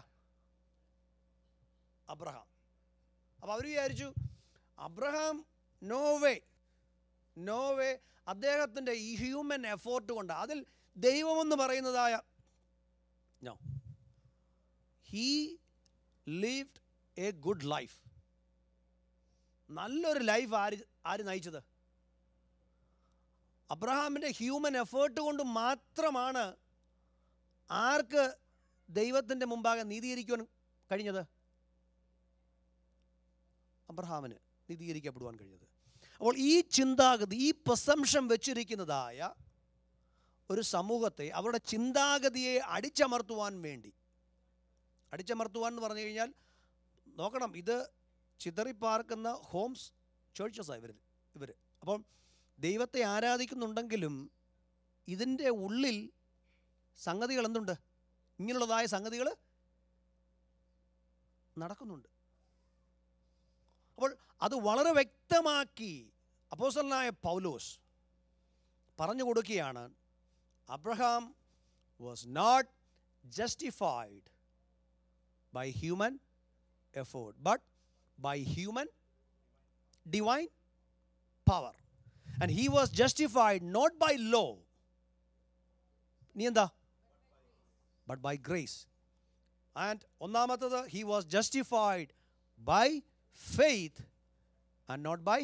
A: അബ്രഹാം അപ്പോൾ അവർ വിചാരിച്ചു Abraham no way no way അദ്ദേഹത്തിൻ്റെ ഈ ഹ്യൂമൻ എഫോർട്ട് കൊണ്ട് അതിൽ ദൈവമെന്ന് പറയുന്നതായ no he lived a good life നല്ലൊരു ലൈഫ് ആര് ആര് നയിച്ചത് അബ്രഹാമിൻ്റെ ഹ്യൂമൻ എഫേർട്ട് കൊണ്ട് മാത്രമാണ് ആർക്ക് ദൈവത്തിൻ്റെ മുമ്പാകെ നീതീകരിക്കുവാൻ കഴിഞ്ഞത് അബ്രഹാമിന് നീതീകരിക്കപ്പെടുവാൻ കഴിഞ്ഞത് അപ്പോൾ ഈ ചിന്താഗതി ഈ പ്രസംഷം വെച്ചിരിക്കുന്നതായ ഒരു സമൂഹത്തെ അവരുടെ ചിന്താഗതിയെ അടിച്ചമർത്തുവാൻ വേണ്ടി അടിച്ചമർത്തുവാൻ എന്ന് പറഞ്ഞു കഴിഞ്ഞാൽ നോക്കണം ഇത് ചിതറിപ്പാർക്കുന്ന ഹോംസ് ചേർച്ചസാണ് ഇവർ ഇവർ അപ്പം ദൈവത്തെ ആരാധിക്കുന്നുണ്ടെങ്കിലും ഇതിൻ്റെ ഉള്ളിൽ സംഗതികൾ എന്തുണ്ട് ഇങ്ങനെയുള്ളതായ സംഗതികൾ നടക്കുന്നുണ്ട് അപ്പോൾ അത് വളരെ വ്യക്തമാക്കി അപ്പോസലനായ പൗലോസ് പറഞ്ഞു കൊടുക്കുകയാണ് Abraham was not justified by human effort but by human divine power and he was justified not by law നീ എന്താ ബട്ട് ബൈ ഗ്രേസ് ആൻഡ് ഒന്നാമത്തത് he was justified by faith and not by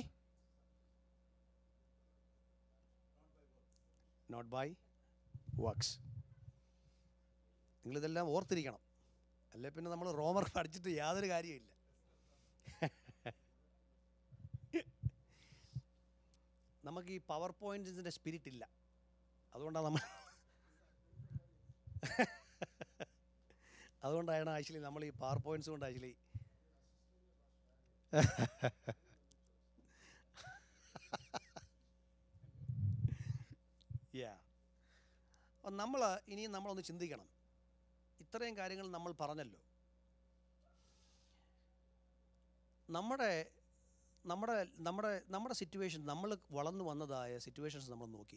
A: not by works നിങ്ങളിതെല്ലാം ഓർത്തിരിക്കണം അല്ലെ പിന്നെ നമ്മൾ റോമർ പഠിച്ചിട്ട് യാതൊരു കാര്യമില്ല നമുക്ക് ഈ പവർ പോയിന്റ്സിൻ്റെ സ്പിരിറ്റ് ഇല്ല അതുകൊണ്ടാണ് നമ്മൾ അതുകൊണ്ടാണ് ആക്ച്വലി നമ്മൾ ഈ പവർ പോയിന്റ്സ് കൊണ്ട് ആക്ച്വലി യാ അപ്പം നമ്മൾ ഇനിയും നമ്മളൊന്ന് ചിന്തിക്കണം ഇത്രയും കാര്യങ്ങൾ നമ്മൾ പറഞ്ഞല്ലോ നമ്മുടെ നമ്മുടെ നമ്മുടെ നമ്മുടെ സിറ്റുവേഷൻ നമ്മൾ വളർന്നു വന്നതായ സിറ്റുവേഷൻസ് നമ്മൾ നോക്കി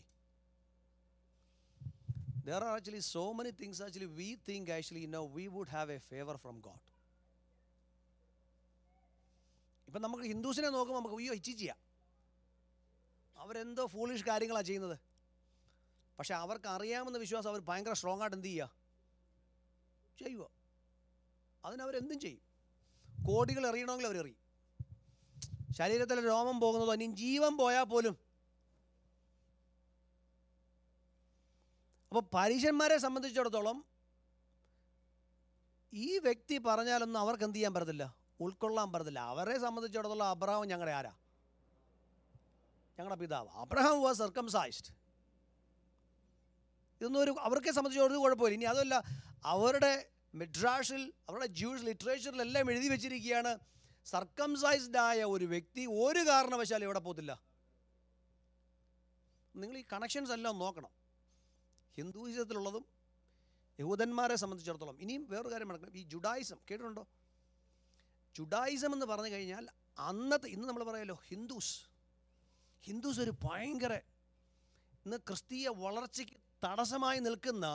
A: there are actually so many things actually we think actually you know we would have a favor from god ഇപ്പം നമുക്ക് ഹിന്ദുസിനെ നോക്കുമ്പോൾ നമുക്ക് അയ്യോ ഇച്ചിച്ചിയാ അവരെന്തോ ഫൂളിഷ് കാര്യങ്ങളാണ് ചെയ്യുന്നത് പക്ഷെ അവർക്ക് അറിയാമെന്ന വിശ്വാസം അവർ ഭയങ്കര സ്ട്രോങ് ആയിട്ട് എന്ത് ചെയ്യുക ചെയ്യുക അതിനവരെന്തും ചെയ്യും കോടികൾ എറിയണമെങ്കിൽ അവരെറിയും ശരീരത്തിലെ രോമം പോകുന്നതോ ഇനി ജീവൻ പോയാൽ പോലും അപ്പോൾ പരീക്ഷന്മാരെ സംബന്ധിച്ചിടത്തോളം ഈ വ്യക്തി പറഞ്ഞാലൊന്നും അവർക്ക് എന്ത് ചെയ്യാൻ പറ്റത്തില്ല ഉൾക്കൊള്ളാൻ പറ്റത്തില്ല അവരെ സംബന്ധിച്ചിടത്തോളം അബ്രഹാം ഞങ്ങളുടെ ആരാ ഞങ്ങളുടെ പിതാവ് അബ്രഹാം വാസ് സർക്കംസൈസ്ഡ് ഇതൊന്നും ഒരു അവർക്ക് സംബന്ധിച്ച് ഒരു കുഴപ്പമില്ല ഇനി അതല്ല അവരുടെ മിഡ്രാഷിൽ അവരുടെ ജൂസ് ലിറ്ററേച്ചറിലെല്ലാം എഴുതി വെച്ചിരിക്കുകയാണ് സർക്കംസൈസ്ഡ് ആയ ഒരു വ്യക്തി ഒരു കാരണവശാലും എവിടെ പോകത്തില്ല നിങ്ങൾ ഈ കണക്ഷൻസ് എല്ലാം നോക്കണം ഹിന്ദുയിസത്തിലുള്ളതും യഹൂദന്മാരെ സംബന്ധിച്ചിടത്തോളം ഇനിയും വേറൊരു കാര്യം നടക്കണം ഈ ജുഡായിസം കേട്ടിട്ടുണ്ടോ ജുഡായിസം എന്ന് പറഞ്ഞു കഴിഞ്ഞാൽ അന്നത്തെ ഇന്ന് നമ്മൾ പറയാലോ ഹിന്ദുസ് ഹിന്ദുസ് ഒരു ഭയങ്കര ഇന്ന് ക്രിസ്തീയ വളർച്ചയ്ക്ക് തടസ്സമായി നിൽക്കുന്ന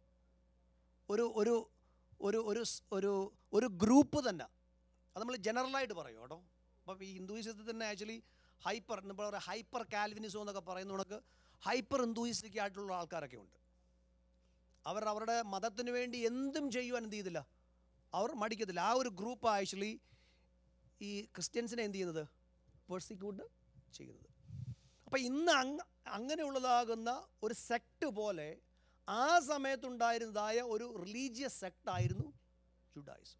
A: ഒരു ഒരു ഒരു ഒരു സ്- ഒരു ഒരു ഗ്രൂപ്പ് തന്നെ അത് നമ്മൾ ജനറലായിട്ട് പറയും കേട്ടോ അപ്പം ഈ ഹിന്ദുയിസത്തിൽ തന്നെ ആക്ച്വലി ഹൈപ്പർ നമ്മൾ പറയുക ഹൈപ്പർ കാൽവിനിസം എന്നൊക്കെ പറയുന്ന കണക്ക് ഹൈപ്പർ ഹിന്ദുയിസ്റ്റിക് ആയിട്ടുള്ള ആൾക്കാരൊക്കെ ഉണ്ട് അവർ അവരുടെ മതത്തിന് വേണ്ടി എന്തും ചെയ്യുവാൻ എന്ത് ചെയ്തില്ല അവർ മടിക്കത്തില്ല ആ ഒരു ഗ്രൂപ്പ് ആക്ച്വലി ഈ ക്രിസ്ത്യൻസിനെ എന്ത് ചെയ്യുന്നത് പെർസിക്യൂട്ട് ചെയ്യുന്നത് അപ്പം ഇന്ന് അങ്ങ അങ്ങനെയുള്ളതാകുന്ന ഒരു സെക്ട് പോലെ ആ സമയത്തുണ്ടായിരുന്നതായ ഒരു റിലീജിയസ് സെക്ട് ആയിരുന്നു ജുഡായിസം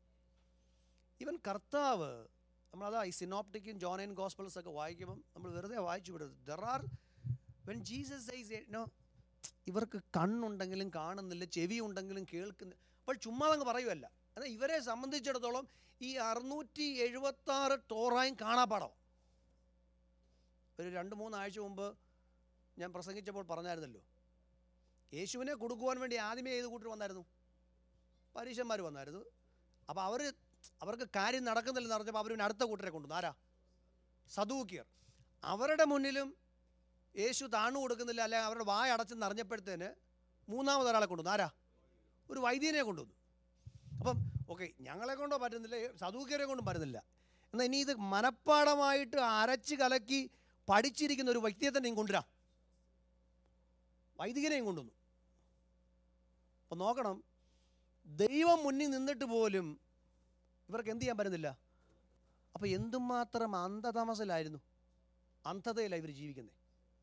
A: ഈവൻ കർത്താവ് നമ്മളതാ ഈ സിനോപ്റ്റിക്കും ജോൺ ആൻഡ് ഗോസ്പൽസ് ഒക്കെ വായിക്കുമ്പം നമ്മൾ വെറുതെ വായിച്ചു വിടരുത് there are when Jesus says no ഇവർക്ക് കണ്ണുണ്ടെങ്കിലും കാണുന്നില്ല ചെവി ഉണ്ടെങ്കിലും കേൾക്കുന്നില്ല അപ്പോൾ ചുമ്മാ അങ്ങ് പറയുമല്ല എന്നാൽ ഇവരെ സംബന്ധിച്ചിടത്തോളം ഈ അറുന്നൂറ്റി എഴുപത്താറ് ടോറായും കാണാപ്പാടോ ഒരു രണ്ട് മൂന്ന് ആഴ്ച മുമ്പ് ഞാൻ പ്രസംഗിച്ചപ്പോൾ പറഞ്ഞായിരുന്നല്ലോ യേശുവിനെ കൊടുക്കുവാൻ വേണ്ടി ആദ്യമേ ഏത് കൂട്ടർ വന്നായിരുന്നു പരീക്ഷന്മാർ വന്നായിരുന്നു അപ്പോൾ അവർ അവർക്ക് കാര്യം നടക്കുന്നില്ലെന്ന് പറഞ്ഞപ്പോൾ അവർ പിന്നെ അടുത്ത കൂട്ടരെ കൊണ്ടുവന്നു ആരാ സദൂക്കിയർ അവരുടെ മുന്നിലും യേശു താണു കൊടുക്കുന്നില്ല അല്ലെ അവരുടെ വായ അടച്ചെന്ന് അറിഞ്ഞപ്പോഴത്തേന് മൂന്നാമത് ഒരാളെ കൊണ്ടുവന്നു ആരാ ഒരു വൈദ്യനെ കൊണ്ടുവന്നു അപ്പം ഓക്കെ ഞങ്ങളെ കൊണ്ടോ പറ്റുന്നില്ല സദൂക്കിയരെ കൊണ്ടും പറ്റുന്നില്ല എന്നാൽ ഇനി ഇത് മനഃപ്പാടമായിട്ട് അരച്ച് കലക്കി പഠിച്ചിരിക്കുന്ന ഒരു വ്യക്തിയെ തന്നെ ഇങ്ങ് കൊണ്ടുവരാം വൈദികനെയും കൊണ്ടുവന്നു അപ്പം നോക്കണം ദൈവം മുന്നിൽ നിന്നിട്ട് പോലും ഇവർക്ക് എന്ത് ചെയ്യാൻ പറ്റുന്നില്ല അപ്പോൾ എന്തുമാത്രം അന്ധതമസിലായിരുന്നു അന്ധതയിലാണ് ഇവർ ജീവിക്കുന്നത്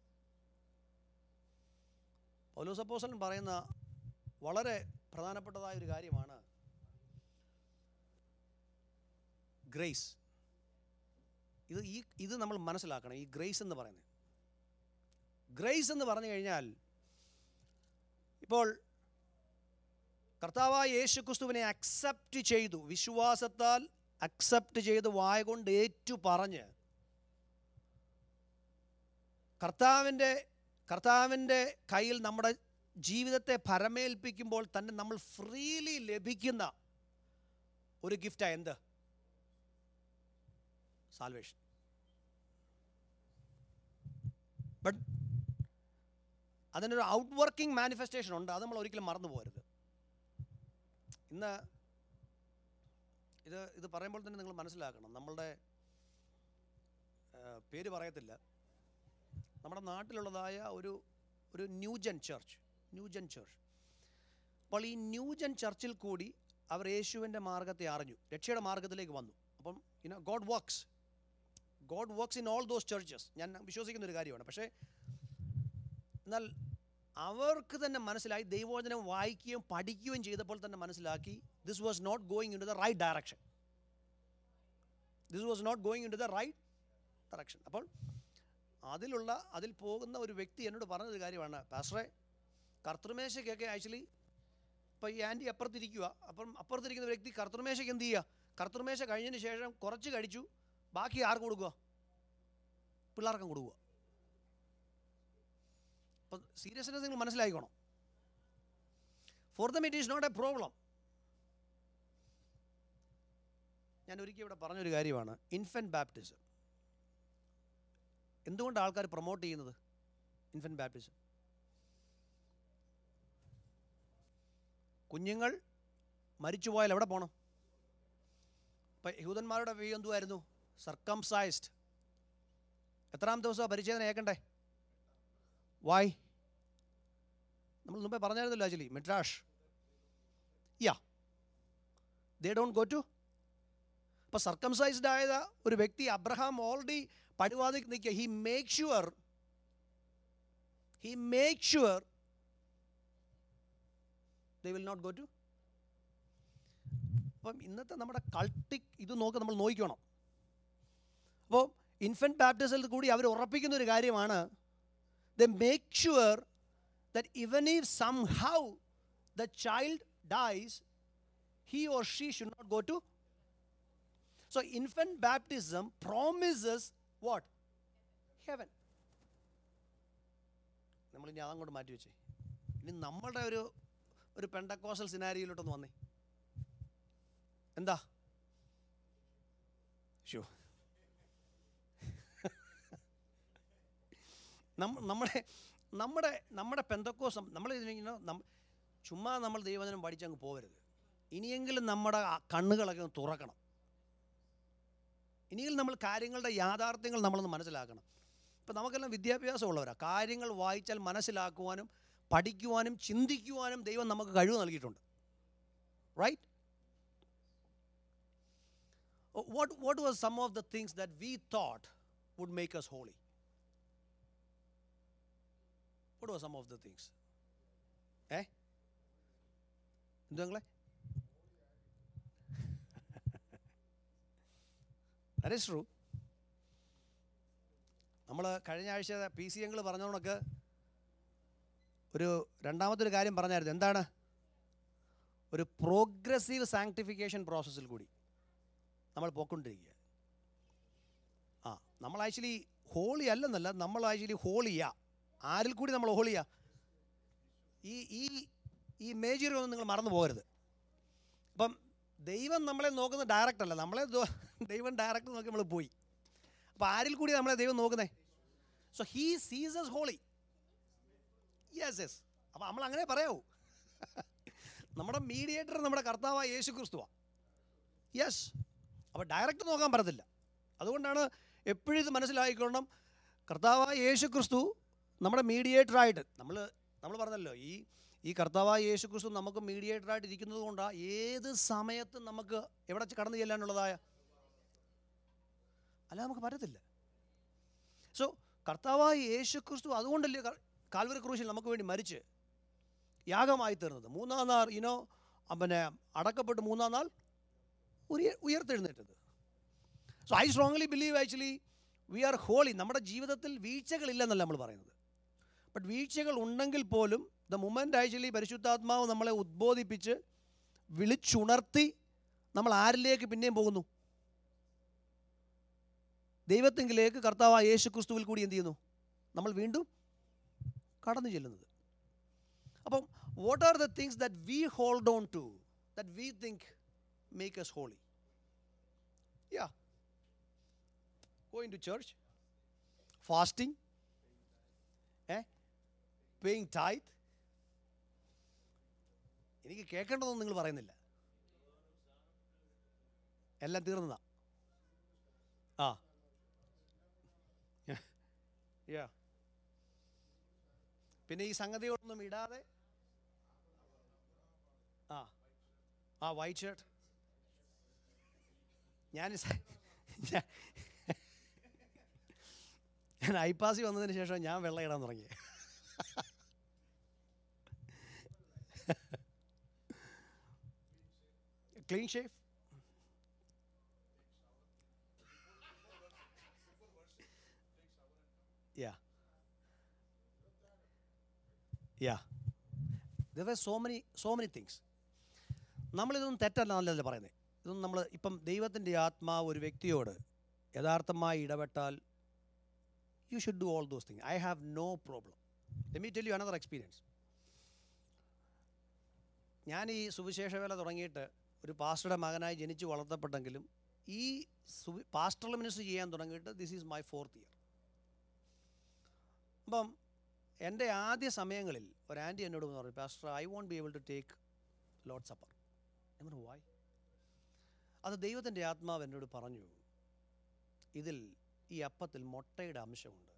A: പൗലോസപ്പോസലൻ പറയുന്ന വളരെ പ്രധാനപ്പെട്ടതായ ഒരു കാര്യമാണ് ഗ്രേസ് ഇത് ഈ ഇത് നമ്മൾ മനസ്സിലാക്കണം ഈ ഗ്രേസ് എന്ന് പറയുന്നത് ഗ്രേസ് എന്ന് പറഞ്ഞു കഴിഞ്ഞാൽ ഇപ്പോൾ കർത്താവായ യേശു ക്രിസ്തുവിനെ അക്സെപ്റ്റ് ചെയ്തു വിശ്വാസത്താൽ അക്സെപ്റ്റ് ചെയ്ത് വായ കൊണ്ട് ഏറ്റു പറഞ്ഞ് കർത്താവിൻ്റെ കർത്താവിൻ്റെ കയ്യിൽ നമ്മുടെ ജീവിതത്തെ പരമേൽപ്പിക്കുമ്പോൾ തന്നെ നമ്മൾ ഫ്രീലി ലഭിക്കുന്ന ഒരു ഗിഫ്റ്റാണ് എന്ത് സാൽവേഷൻ ബട്ട് അതിനൊരു ഔട്ട് വർക്കിംഗ് മാനിഫെസ്റ്റേഷൻ ഉണ്ട് അത് നമ്മൾ ഒരിക്കലും മറന്നു പോകരുത് ഇന്ന് ഇത് ഇത് പറയുമ്പോൾ തന്നെ നിങ്ങൾ മനസ്സിലാക്കണം നമ്മളുടെ ആ, പേര് പറയത്തില്ല നമ്മുടെ നാട്ടിലുള്ളതായ ഒരു ഒരു ന്യൂജൻ ചർച്ച് ന്യൂജൻ ചർച്ച് അപ്പോൾ ഈ ന്യൂജൻ ചർച്ചിൽ കൂടി അവർ യേശുവിൻ്റെ മാർഗത്തെ അറിഞ്ഞു രക്ഷയുടെ മാർഗത്തിലേക്ക് വന്നു അപ്പം ഇനോ God works God works in all those churches ഞാൻ വിശ്വസിക്കുന്ന ഒരു കാര്യമാണ് പക്ഷേ എന്നാൽ അവർക്ക് തന്നെ മനസ്സിലായി ദൈവവചനം വായിക്കുകയും പഠിക്കുകയും ചെയ്തപ്പോൾ തന്നെ മനസ്സിലാക്കി this was not going into the right direction this was not going into the right direction അപ്പോൾ അതിലുള്ള അതിൽ പോകുന്ന ഒരു വ്യക്തി എന്നോട് പറഞ്ഞൊരു കാര്യമാണ് പാസ്റ്ററെ കർത്തൃമേശയ്ക്കൊക്കെ ആക്ച്വലി ഇപ്പോൾ ഈ ആൻറ്റി അപ്പുറത്തിരിക്കുക അപ്പം അപ്പുറത്തിരിക്കുന്ന വ്യക്തി കർത്തൃമേശയ്ക്ക് എന്ത് ചെയ്യുക കർത്തൃമേശ കഴിഞ്ഞതിന് ശേഷം കുറച്ച് കഴിച്ചു ബാക്കി ആർക്ക് കൊടുക്കുക പിള്ളേർക്കും കൊടുക്കുക അപ്പം സീരിയസ്നെസ് നിങ്ങൾ മനസ്സിലാക്കിക്കോണം for them it is not a problem ഞാൻ ഒരിക്കൽ ഇവിടെ പറഞ്ഞൊരു കാര്യമാണ് ഇൻഫൻറ്റ് ബാപ്റ്റിസം എന്തുകൊണ്ട് ആൾക്കാർ പ്രൊമോട്ട് ചെയ്യുന്നത് ഇൻഫൻറ്റ് ബാപ്റ്റിസം കുഞ്ഞുങ്ങൾ മരിച്ചുപോയാൽ എവിടെ പോകണം ഇപ്പം യഹൂദന്മാരുടെ വ്യൂ എന്തുമായിരുന്നു സർക്കംസൈസ്ഡ് എത്രാം ദിവസമാണ് പരിച്ഛേദന ഏക്കണ്ടേ വായ് നമ്മൾ മുമ്പേ പറഞ്ഞായിരുന്നല്ലോ actually Midrash yeah they don't go to അപ്പോൾ സർക്കംസൈസ്ഡ് ആയ ഒരു വ്യക്തി അബ്രഹാം ഓൾറെഡി പടിവാതി നിൽക്കുക he make sure he make sure they will not go to അപ്പം ഇന്നത്തെ നമ്മുടെ കൾട്ടിക് ഇത് നോക്കി നമ്മൾ നോക്കണം അപ്പോൾ ഇൻഫൻറ്റ് ബാപ്റ്റിസത്തിൽ കൂടി അവർ ഉറപ്പിക്കുന്ന ഒരു കാര്യമാണ് they make sure that even if somehow the child dies he or she should not go to so infant baptism promises what heaven നമ്മൾ ഇനി അതങ്ങോട്ട് മാറ്റി വെച്ചേ ഇനി നമ്മളുടെ ഒരു ഒരു പെണ്ടക്കോസൽ സിനാരിയിലോട്ടൊന്ന് വന്നേ എന്താ ഷോ നമ്മ- നമ്മുടെ നമ്മുടെ നമ്മുടെ പെന്തക്കോസം നമ്മൾ ഇതിങ്ങനെ നം- ചുമ്മാ നമ്മൾ ദൈവജനം പഠിച്ചങ്ങ് പോകരുത് ഇനിയെങ്കിലും നമ്മുടെ ആ കണ്ണുകളൊക്കെ ഒന്ന് തുറക്കണം ഇനിയെങ്കിലും നമ്മൾ കാര്യങ്ങളുടെ യാഥാർത്ഥ്യങ്ങൾ നമ്മളൊന്ന് മനസ്സിലാക്കണം ഇപ്പം നമുക്കെല്ലാം വിദ്യാഭ്യാസമുള്ളവരാണ് കാര്യങ്ങൾ വായിച്ചാൽ മനസ്സിലാക്കുവാനും പഠിക്കുവാനും ചിന്തിക്കുവാനും ദൈവം നമുക്ക് കഴിവ് നൽകിയിട്ടുണ്ട് right what, what was some of the things that we thought would make us holy? What were some of the things? ഏ എന്തുങ്ങളെ ദാറ്റ് ഈസ് ട്രൂ നമ്മൾ കഴിഞ്ഞ ആഴ്ച പി സി എങ്ങൾ പറഞ്ഞോണക്ക് ഒരു രണ്ടാമത്തെ ഒരു കാര്യം പറഞ്ഞായിരുന്നു എന്താണ് ഒരു പ്രോഗ്രസീവ് സാങ്ക്ടിഫിക്കേഷൻ പ്രോസസ്സിൽ കൂടി നമ്മൾ പോയിക്കൊണ്ടിരിക്കുക ആ നമ്മൾ ആക്ച്വലി ഹോളി അല്ലെന്നല്ല നമ്മൾ ആക്ച്വലി ഹോളിയാ ആരിൽ കൂടി നമ്മൾ ഹോളിയാ ഈ ഈ ഈ മേജർ ഒന്നും നിങ്ങൾ മറന്നു പോകരുത് അപ്പം ദൈവം നമ്മളെ നോക്കുന്ന ഡയറക്റ്റ് അല്ല നമ്മളെ ദോ- ദൈവം ഡയറക്റ്റ് നോക്കി നമ്മൾ പോയി അപ്പോൾ ആരിൽ കൂടി നമ്മളെ ദൈവം നോക്കുന്നേ so he sees us holy yes yes അപ്പോൾ നമ്മൾ അങ്ങനെ പറയാവൂ നമ്മുടെ മീഡിയേറ്റർ നമ്മുടെ കർത്താവായ യേശു ക്രിസ്തുവാണ് യെസ് അപ്പോൾ ഡയറക്റ്റ് നോക്കാൻ പറ്റത്തില്ല അതുകൊണ്ടാണ് എപ്പോഴും ഇത് മനസ്സിലാക്കിക്കൊള്ളണം കർത്താവായ യേശു ക്രിസ്തു നമ്മുടെ മീഡിയേറ്ററായിട്ട് നമ്മൾ നമ്മൾ പറഞ്ഞല്ലോ ഈ ഈ കർത്താവായ യേശു ക്രിസ്തു നമുക്ക് മീഡിയേറ്ററായിട്ട് ഇരിക്കുന്നത് കൊണ്ടാണ് ഏത് സമയത്തും നമുക്ക് എവിടെ കടന്നു ചെല്ലാനുള്ളതായ അല്ല നമുക്ക് പറ്റത്തില്ല സോ കർത്താവായ യേശു ക്രിസ്തു അതുകൊണ്ടല്ലേ ക- കാൽവരി ക്രൂശിൽ നമുക്ക് വേണ്ടി മരിച്ച് യാഗമായി തീർന്നത് മൂന്നാം നാൾ ഇനോ പിന്നെ അടക്കപ്പെട്ട് മൂന്നാം നാൾ ഉയർ ഉയർത്തെഴുന്നേറ്റത് so I strongly believe actually we are holy നമ്മുടെ ജീവിതത്തിൽ വീഴ്ചകളില്ലെന്നല്ല നമ്മൾ പറയുന്നത് ബട്ട് വീഴ്ചകൾ ഉണ്ടെങ്കിൽ പോലും ദ മൊമെൻ്റ് ആക്ച്വലി പരിശുദ്ധാത്മാവ് നമ്മളെ ഉദ്ബോധിപ്പിച്ച് വിളിച്ചുണർത്തി നമ്മൾ ആരിലേക്ക് പിന്നെയും പോകുന്നു ദൈവത്തെങ്കിലേക്ക് കർത്താവ് യേശു ക്രിസ്തുവിൽ കൂടി എന്ത് ചെയ്യുന്നു നമ്മൾ വീണ്ടും കടന്നു ചെല്ലുന്നത് അപ്പം what are the things that we hold on to that we think make us holy yeah going to church fasting uh paying tithe എനിക്ക് കേൾക്കേണ്ടതൊന്നും നിങ്ങൾ പറയുന്നില്ല എല്ലാം തീർന്നതാ ആ യാ പിന്നെ ഈ സംഗതികളൊന്നും ഇടാതെ ആ ആ വൈറ്റ് ഷർട്ട് ഞാൻ സ- ഞാൻ- ഞാൻ ഐപ്പാസി വന്നതിന് ശേഷം ഞാൻ വെള്ളം ഇടാൻ തുടങ്ങി clean shave Yeah. Yeah. There were so many, so many things. നമ്മളിതൊന്നും തെറ്റല്ല നല്ലതല്ല പറയുന്നത് ഇതൊന്നും നമ്മൾ ഇപ്പം ദൈവത്തിൻ്റെ ആത്മാവ് ഒരു വ്യക്തിയോട് യഥാർത്ഥമായി ഇടപെട്ടാൽ you should do all those thing I have no problem let tell you another experience ഞാൻ ഈ സുവിശേഷ വേല തുടങ്ങിയിട്ട് ഒരു പാസ്റ്ററുടെ മകനായി ജനിച്ച് വളർത്തപ്പെട്ടെങ്കിലും ഈ സുവി പാസ്റ്ററൽ മിനിസ്റ്റർ ചെയ്യാൻ തുടങ്ങിയിട്ട് this is my fourth year അപ്പം എൻ്റെ ആദ്യ സമയങ്ങളിൽ ഒരു ആൻറ്റി എന്നോട് വന്ന് പറഞ്ഞു pastor I won't be able to take Lord supper ഞാൻ പറഞ്ഞു വായ് അത് ദൈവത്തിൻ്റെ ആത്മാവ് എന്നോട് പറഞ്ഞു ഇതിൽ ഈ അപ്പത്തിൽ മുട്ടയുടെ അംശമുണ്ട്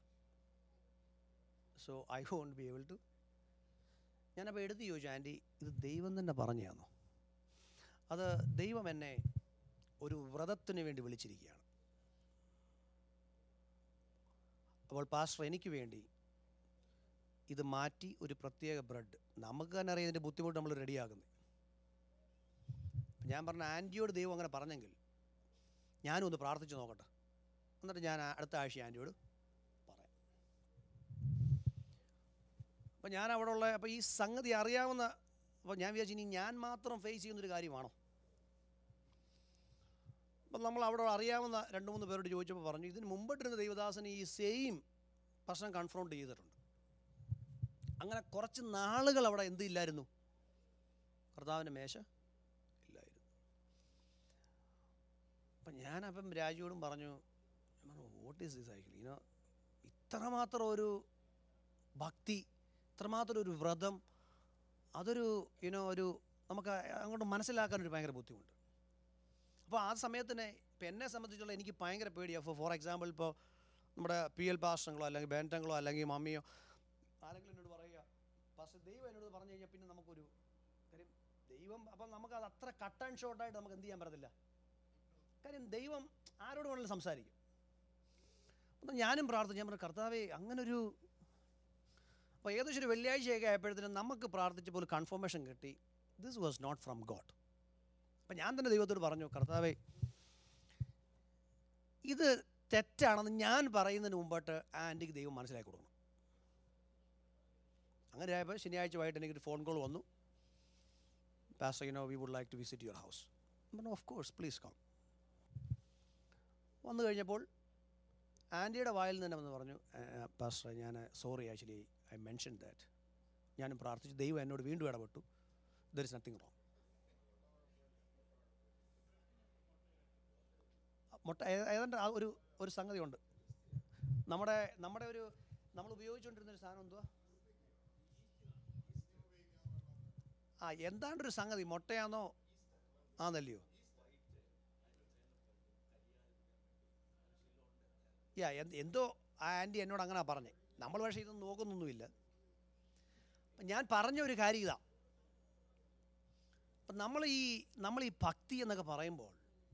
A: so I won't be able to ഞാനപ്പോൾ എടുത്ത് ചോദിച്ചു ആൻറ്റി ഇത് ദൈവം തന്നെ പറഞ്ഞാണോ അത് ദൈവം എന്നെ ഒരു വ്രതത്തിന് വേണ്ടി വിളിച്ചിരിക്കുകയാണ് അപ്പോൾ പാസ്റ്റർ എനിക്ക് വേണ്ടി ഇത് മാറ്റി ഒരു പ്രത്യേക ബ്രെഡ് നമുക്ക് തന്നെ അറിയാം ഇതിൻ്റെ ബുദ്ധിമുട്ട് നമ്മൾ റെഡിയാക്കുന്നത് ഞാൻ പറഞ്ഞ ആൻറ്റിയോട് ദൈവം അങ്ങനെ പറഞ്ഞെങ്കിൽ ഞാനും ഒന്ന് പ്രാർത്ഥിച്ച് നോക്കട്ടെ എന്നിട്ട് ഞാൻ ആ- അടുത്ത ആഴ്ച ആൻറ്റിയോട് പറയാം അപ്പോൾ ഞാൻ അവിടെ ഉള്ള അപ്പോൾ ഈ സംഗതി അറിയാവുന്ന അപ്പോൾ ഞാൻ വിചാരിച്ചു ഇനി ഞാൻ മാത്രം ഫേസ് ചെയ്യുന്നൊരു കാര്യമാണോ അപ്പം നമ്മൾ അവിടെ അറിയാവുന്ന രണ്ട് മൂന്ന് പേരോട് ചോദിച്ചപ്പോൾ പറഞ്ഞു ഇതിന് മുമ്പിട്ടിരുന്ന ദൈവദാസൻ ഈ സെയിം പ്രശ്നം കൺഫ്രോണ്ട് ചെയ്തിട്ടുണ്ട് അങ്ങനെ കുറച്ച് നാളുകൾ അവിടെ എന്ത് ഇല്ലായിരുന്നു കർത്താവിൻ്റെ മേശ ഇല്ലായിരുന്നു അപ്പം ഞാനപ്പം രാജുവോടും പറഞ്ഞു വോട്ട് ഈസ് ദിസ് ആക്ച്വലി ഇനോ ഇത്രമാത്രം ഒരു ഭക്തി ഇത്രമാത്രം ഒരു വ്രതം അതൊരു യുനോ ഒരു നമുക്ക് അങ്ങോട്ട് മനസ്സിലാക്കാൻ ഒരു ഭയങ്കര ബുദ്ധിമുട്ട് അപ്പോൾ ആ സമയത്തിന് ഇപ്പം എന്നെ സംബന്ധിച്ചുള്ള എനിക്ക് ഭയങ്കര പേടിയാണ് ഇപ്പോൾ ഫോർ എക്സാമ്പിൾ ഇപ്പോൾ നമ്മുടെ പി എൽ പാസ്റ്റങ്ങളോ അല്ലെങ്കിൽ ബേൻറ്റങ്ങളോ അല്ലെങ്കിൽ മമ്മിയോ ആരെങ്കിലും എന്നോട് പറയുക പക്ഷേ ദൈവം എന്നോട് പറഞ്ഞു കഴിഞ്ഞാൽ പിന്നെ നമുക്കൊരു കാര്യം ദൈവം അപ്പം നമുക്ക് അത് അത്ര കട്ട് ആൻഡ് ഷോർട്ടായിട്ട് നമുക്ക് എന്ത് ചെയ്യാൻ പറ്റത്തില്ല കാര്യം ദൈവം ആരോട് വേണമെങ്കിലും സംസാരിക്കും അപ്പം ഞാനും പ്രാർത്ഥിച്ചു ഞാൻ പറഞ്ഞു കർത്താവേ അങ്ങനൊരു അപ്പോൾ ഏകദേശം ഒരു വെള്ളിയാഴ്ചയൊക്കെ ആയപ്പോഴത്തേനും നമുക്ക് പ്രാർത്ഥിച്ചപ്പോൾ ഒരു കൺഫർമേഷൻ കിട്ടി this was not from God അപ്പം ഞാൻ തന്നെ ദൈവത്തോട് പറഞ്ഞു കർത്താവേ ഇത് തെറ്റാണെന്ന് ഞാൻ പറയുന്നതിന് മുമ്പായിട്ട് ആ ആൻറ്റിക്ക് ദൈവം മനസ്സിലാക്കി കൊടുക്കണം അങ്ങനെ ആയപ്പോൾ ശനിയാഴ്ച വൈകിട്ട് എനിക്കൊരു ഫോൺ കോൾ വന്നു pastor you know we would like to visit your house പറഞ്ഞു ഓഫ് കോഴ്സ് പ്ലീസ് കം വന്നു കഴിഞ്ഞപ്പോൾ ആൻറ്റിയുടെ വായിൽ നിന്ന് തന്നെ വന്ന് പറഞ്ഞു പാസ്റ്റർ ഞാൻ sorry actually I mention that ഞാനും പ്രാർത്ഥിച്ചു ദൈവം എന്നോട് വീണ്ടും ഇടപെട്ടു ദർ ഇസ് നത്തിങ് റോങ് മുട്ട ഏ- ഏതാണ്ട് ആ ഒരു ഒരു സംഗതി ഉണ്ട് നമ്മുടെ നമ്മുടെ ഒരു നമ്മൾ ഉപയോഗിച്ചുകൊണ്ടിരുന്ന ഒരു സാധനം എന്തുവാ ആ എന്താണ്ടൊരു സംഗതി മുട്ടയാണോ ആന്നല്ലയോ യാ എന്ത് എന്തോ ആ ആൻറ്റി എന്നോട് അങ്ങനെ പറഞ്ഞേ നമ്മൾ പക്ഷേ ഇതൊന്നും നോക്കുന്നൊന്നുമില്ല അപ്പം ഞാൻ പറഞ്ഞ ഒരു കാര്യം ഇതാ അപ്പം നമ്മൾ ഈ നമ്മൾ ഈ ഭക്തി എന്നൊക്കെ പറയുമ്പോൾ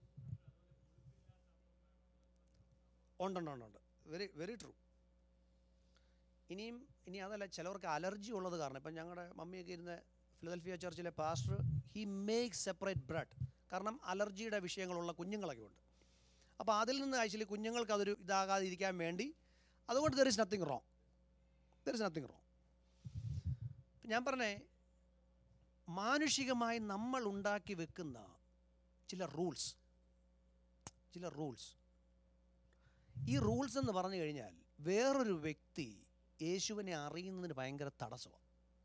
A: ഉണ്ടുണ്ട് ഉണ്ട് ഉണ്ട് വെരി വെരി ട്രൂ ഇനിയും ഇനി അതല്ല ചിലവർക്ക് അലർജി ഉള്ളത് കാരണം ഇപ്പം ഞങ്ങളുടെ മമ്മിയൊക്കെ ഇരുന്ന് ഫിലദൽഫിയ ചർച്ചിലെ pastor he make separate bread കാരണം അലർജിയുടെ വിഷയങ്ങളുള്ള കുഞ്ഞുങ്ങളൊക്കെ ഉണ്ട് അപ്പോൾ അതിൽ നിന്ന് ആക്ച്വലി കുഞ്ഞുങ്ങൾക്ക് അതൊരു ഇതാകാതിരിക്കാൻ വേണ്ടി അതുകൊണ്ട് there is nothing wrong there is nothing wrong ഞാൻ പറഞ്ഞേ മാനുഷികമായി നമ്മൾ ഉണ്ടാക്കി വെക്കുന്ന ചില റൂൾസ് ചില റൂൾസ് ഈ റൂൾസ് എന്ന് പറഞ്ഞു കഴിഞ്ഞാൽ വേറൊരു വ്യക്തി യേശുവിനെ അറിയുന്നതിന് ഭയങ്കര തടസ്സമാണ്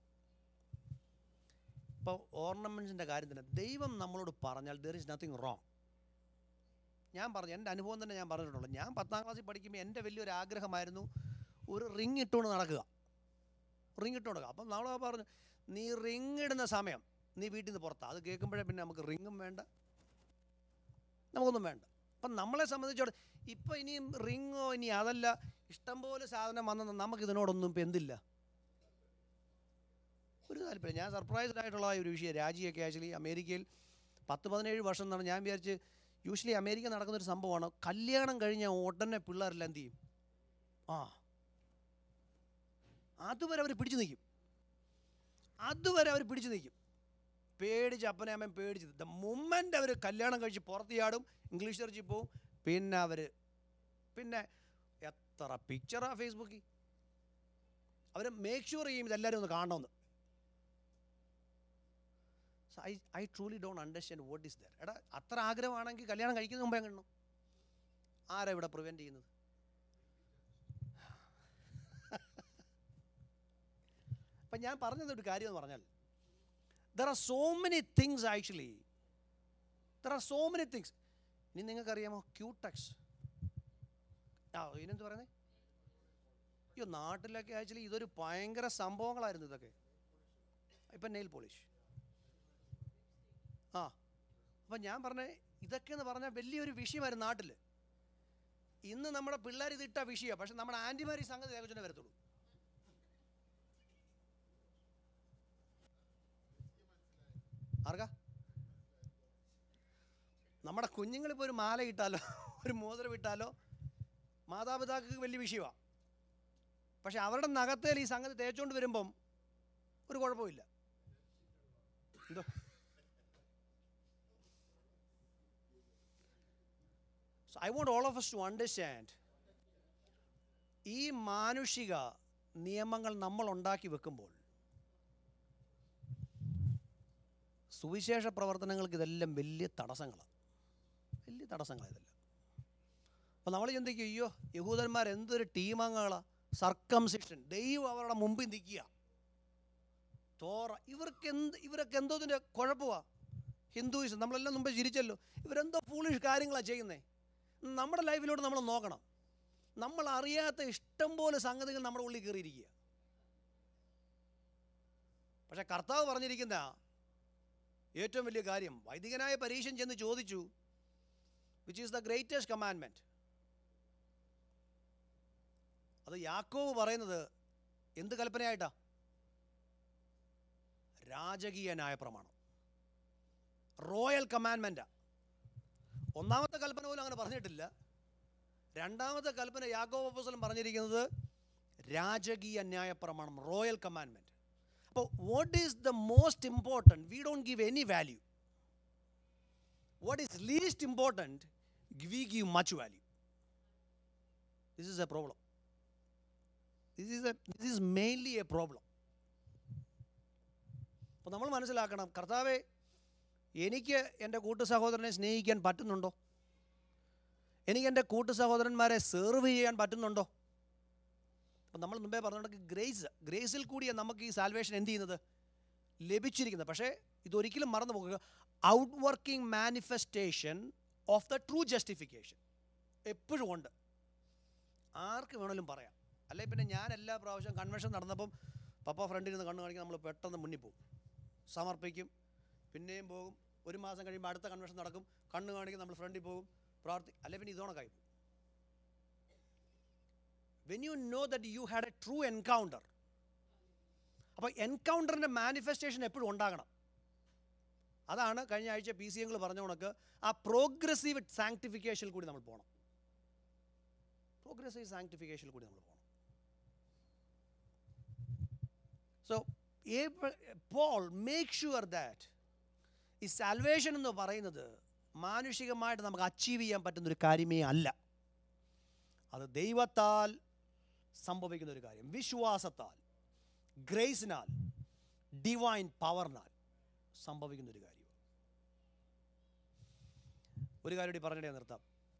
A: ഇപ്പോൾ ഓർണമെൻറ്റ്സിൻ്റെ കാര്യം തന്നെ ദൈവം നമ്മളോട് പറഞ്ഞാൽ ദർ ഇസ് നത്തിങ് റോങ് ഞാൻ പറഞ്ഞു എൻ്റെ അനുഭവം തന്നെ ഞാൻ പറഞ്ഞിട്ടുള്ളൂ ഞാൻ പത്താം ക്ലാസ്സിൽ പഠിക്കുമ്പോൾ എൻ്റെ വലിയൊരു ആഗ്രഹമായിരുന്നു ഒരു റിങ് ഇട്ടുകൊണ്ട് നടക്കുക റിങ് ഇട്ട് നടക്കുക അപ്പം നമ്മൾ പറഞ്ഞു നീ റിങ് ഇടുന്ന സമയം നീ വീട്ടിൽ നിന്ന് പുറത്താണ് അത് കേൾക്കുമ്പോഴേ പിന്നെ നമുക്ക് റിങ്ങും വേണ്ട നമുക്കൊന്നും വേണ്ട അപ്പം നമ്മളെ സംബന്ധിച്ചോടെ ഇപ്പം ഇനിയും റിങ്ങോ ഇനി അതല്ല ഇഷ്ടംപോലെ സാധനം വന്നെന്ന് നമുക്ക് ഇതിനോടൊന്നും ഇപ്പം എന്തില്ല ഒരു താല്പര്യം ഞാൻ സർപ്രൈസ്ഡ് ആയിട്ടുള്ള ഒരു വിഷയം രാജിയൊക്കെ ആക്ച്വലി അമേരിക്കയിൽ പത്ത് പതിനേഴ് വർഷം എന്നാണ് ഞാൻ വിചാരിച്ച് യൂഷ്വലി അമേരിക്ക നടക്കുന്നൊരു സംഭവമാണ് കല്യാണം കഴിഞ്ഞ ഉടനെ പിള്ളേരെല്ലാം എന്ത് ചെയ്യും ആ അതുവരെ അവർ പിടിച്ചു നിൽക്കും അതുവരെ അവർ പിടിച്ചു നിൽക്കും പേടിച്ച് അപ്പനെ അമ്മയും പേടിച്ച് ദ മൊമെൻ്റ് അവർ കല്യാണം കഴിച്ച് പുറത്ത് ചാടും ഇംഗ്ലീഷ് ചർച്ചിൽ പോവും പിന്നെ അവർ പിന്നെ എത്ര പിക്ചറാ ഫേസ്ബുക്കിൽ അവർ മേക്ക് ഷുവർ ചെയ്യും ഇതെല്ലാവരും ഒന്ന് കാണണമെന്ന് so I I truly don't understand what is there എടാ അത്ര ആഗ്രഹമാണെങ്കിൽ കല്യാണം കഴിക്കുന്ന മുമ്പേ കാണണം ആരാ ഇവിടെ പ്രിവെൻറ്റ് ചെയ്യുന്നത് അപ്പം ഞാൻ പറഞ്ഞത് ഒരു കാര്യം എന്ന് പറഞ്ഞാൽ there are so many things actually there are so many things ഇനി നിങ്ങൾക്കറിയാമോ ക്യൂടെക്സ് ആ ഇതിനെന്ത് പറയുന്നത് അയ്യോ നാട്ടിലൊക്കെ ആക്ച്വലി ഇതൊരു ഭയങ്കര സംഭവങ്ങളായിരുന്നു ഇതൊക്കെ ഇപ്പം നെയിൽ പോളിഷ് ആ അപ്പം ഞാൻ പറഞ്ഞ ഇതൊക്കെ എന്ന് പറഞ്ഞാൽ വലിയൊരു വിഷയമായിരുന്നു നാട്ടിൽ ഇന്ന് നമ്മുടെ പിള്ളേർ ഇതിട്ട വിഷയമാണ് പക്ഷെ നമ്മുടെ ആൻറ്റിമാർ ഈ സംഗതി തേക്കുച്ചനെ വരത്തുള്ളൂ ആർക്കാ നമ്മുടെ കുഞ്ഞുങ്ങളിപ്പോൾ ഒരു മാല ഇട്ടാലോ ഒരു മോതിരം ഇട്ടാലോ മാതാപിതാക്കൾക്ക് വലിയ വിഷയമാണ് പക്ഷെ അവരുടെ നഖത്തേൽ ഈ സംഗതി തേച്ചുകൊണ്ട് വരുമ്പം ഒരു കുഴപ്പമില്ല എന്തോ So I want all of us to understand ഈ മാനുഷിക നിയമങ്ങൾ നമ്മൾ ഉണ്ടാക്കി വെക്കുമ്പോൾ സുവിശേഷ പ്രവർത്തനങ്ങൾക്ക് ഇതെല്ലാം വലിയ തടസ്സങ്ങളാണ് വലിയ തടസ്സങ്ങളാണ് ഇതെല്ലാം അപ്പോൾ നമ്മൾ ചിന്തിക്കും അയ്യോ യഹൂദന്മാർ എന്തൊരു ടീമംഗങ്ങളാണ് സർക്കംസിഷൻ ദൈവം അവരുടെ മുമ്പിൽ നിൽക്കുക തോറ ഇവർക്ക് എന്ത് ഇവരൊക്കെ എന്തോ ഇതിൻ്റെ കുഴപ്പമാണ് ഹിന്ദുയിസം നമ്മളെല്ലാം മുമ്പേ ചിരിച്ചല്ലോ ഇവരെന്തോ ഫൂളിഷ് കാര്യങ്ങളാണ് ചെയ്യുന്നത് നമ്മുടെ ലൈഫിലോട്ട് നമ്മൾ നോക്കണം നമ്മൾ അറിയാത്ത ഇഷ്ടം പോലെ സംഗതികൾ നമ്മുടെ ഉള്ളിൽ കയറിയിരിക്കുക പക്ഷെ കർത്താവ് പറഞ്ഞിരിക്കുന്ന ഏറ്റവും വലിയ കാര്യം വൈദികനായ പരീക്ഷൻ ചെന്ന് ചോദിച്ചു which is the greatest commandment അത് യാക്കോവ് പറയുന്നത് എന്ത് കൽപ്പനയായിട്ടാ രാജകീയനായ പ്രമാണം റോയൽ കമാൻഡ്മെൻറ്റാ ഒന്നാമത്തെ കൽപ്പന പോലും അങ്ങനെ പറഞ്ഞിട്ടില്ല രണ്ടാമത്തെ കൽപ്പന യാക്കോബ് അപ്പോസ്തലൻ പറഞ്ഞിരിക്കുന്നത് രാജകീയ ന്യായ പ്രമാണം റോയൽ കമാൻഡ്മെൻറ്റ് അപ്പോൾ what is the most important we don't give any value what is least important we give much value this is a problem this is a this is mainly a problem അപ്പോൾ നമ്മൾ മനസ്സിലാക്കണം കർത്താവെ എനിക്ക് എൻ്റെ കൂട്ടു സഹോദരനെ സ്നേഹിക്കാൻ പറ്റുന്നുണ്ടോ എനിക്ക് എൻ്റെ കൂട്ടു സഹോദരന്മാരെ സെർവ് ചെയ്യാൻ പറ്റുന്നുണ്ടോ അപ്പം നമ്മൾ മുമ്പേ പറഞ്ഞിട്ടുണ്ടെങ്കിൽ ഗ്രേസ് ഗ്രേസിൽ കൂടിയാണ് നമുക്ക് ഈ സാൽവേഷൻ എന്ത് ചെയ്യുന്നത് ലഭിച്ചിരിക്കുന്നത് പക്ഷേ ഇതൊരിക്കലും മറന്നു പോകുക out working manifestation of the true justification എപ്പോഴും ഉണ്ട് ആർക്ക് വേണമെങ്കിലും പറയാം അല്ലെ പിന്നെ ഞാൻ എല്ലാ പ്രാവശ്യം കൺവെൻഷൻ നടന്നപ്പം പപ്പ ഫ്രണ്ടിൽ നിന്ന് കണ്ണു കാണിക്കാൻ നമ്മൾ പെട്ടെന്ന് മുന്നിൽ പോകും സമർപ്പിക്കും പിന്നെയും പോകും ഒരു മാസം കഴിയുമ്പോൾ അടുത്ത കൺവെൻഷൻ നടക്കും കണ്ണ് കാണിക്കും നമ്മൾ ഫ്രണ്ടിൽ പോകും പ്രാർത്ഥി അല്ലെ പിന്നെ ഇതോണക്കായി പോകും when you know that you had a true encounter അപ്പോൾ എൻകൗണ്ടറിൻ്റെ മാനിഫെസ്റ്റേഷൻ എപ്പോഴും ഉണ്ടാകണം അതാണ് കഴിഞ്ഞ ആഴ്ച പി സി എങ്ങൾ പറഞ്ഞ കണക്ക് ആ പ്രോഗ്രസീവ് സാങ്ക്ടിഫിക്കേഷനിൽ കൂടി നമ്മൾ പോകണം പ്രോഗ്രസീവ് സാങ്ക്ടിഫിക്കേഷനിൽ കൂടി നമ്മൾ പോകണം so Paul make sure that ഈ സാൽവേഷൻ എന്ന് പറയുന്നത് മാനുഷികമായിട്ട് നമുക്ക് അച്ചീവ് ചെയ്യാൻ പറ്റുന്ന ഒരു കാര്യമേ അല്ല അത് ദൈവത്താൽ സംഭവിക്കുന്ന ഒരു കാര്യം വിശ്വാസത്താൽ ഗ്രേസിനാൽ ഡിവൈൻ പവറിനാൽ സംഭവിക്കുന്ന ഒരു കാര്യം ഒരു കാര്യം കൂടി പറഞ്ഞിട്ടേ നിർത്താം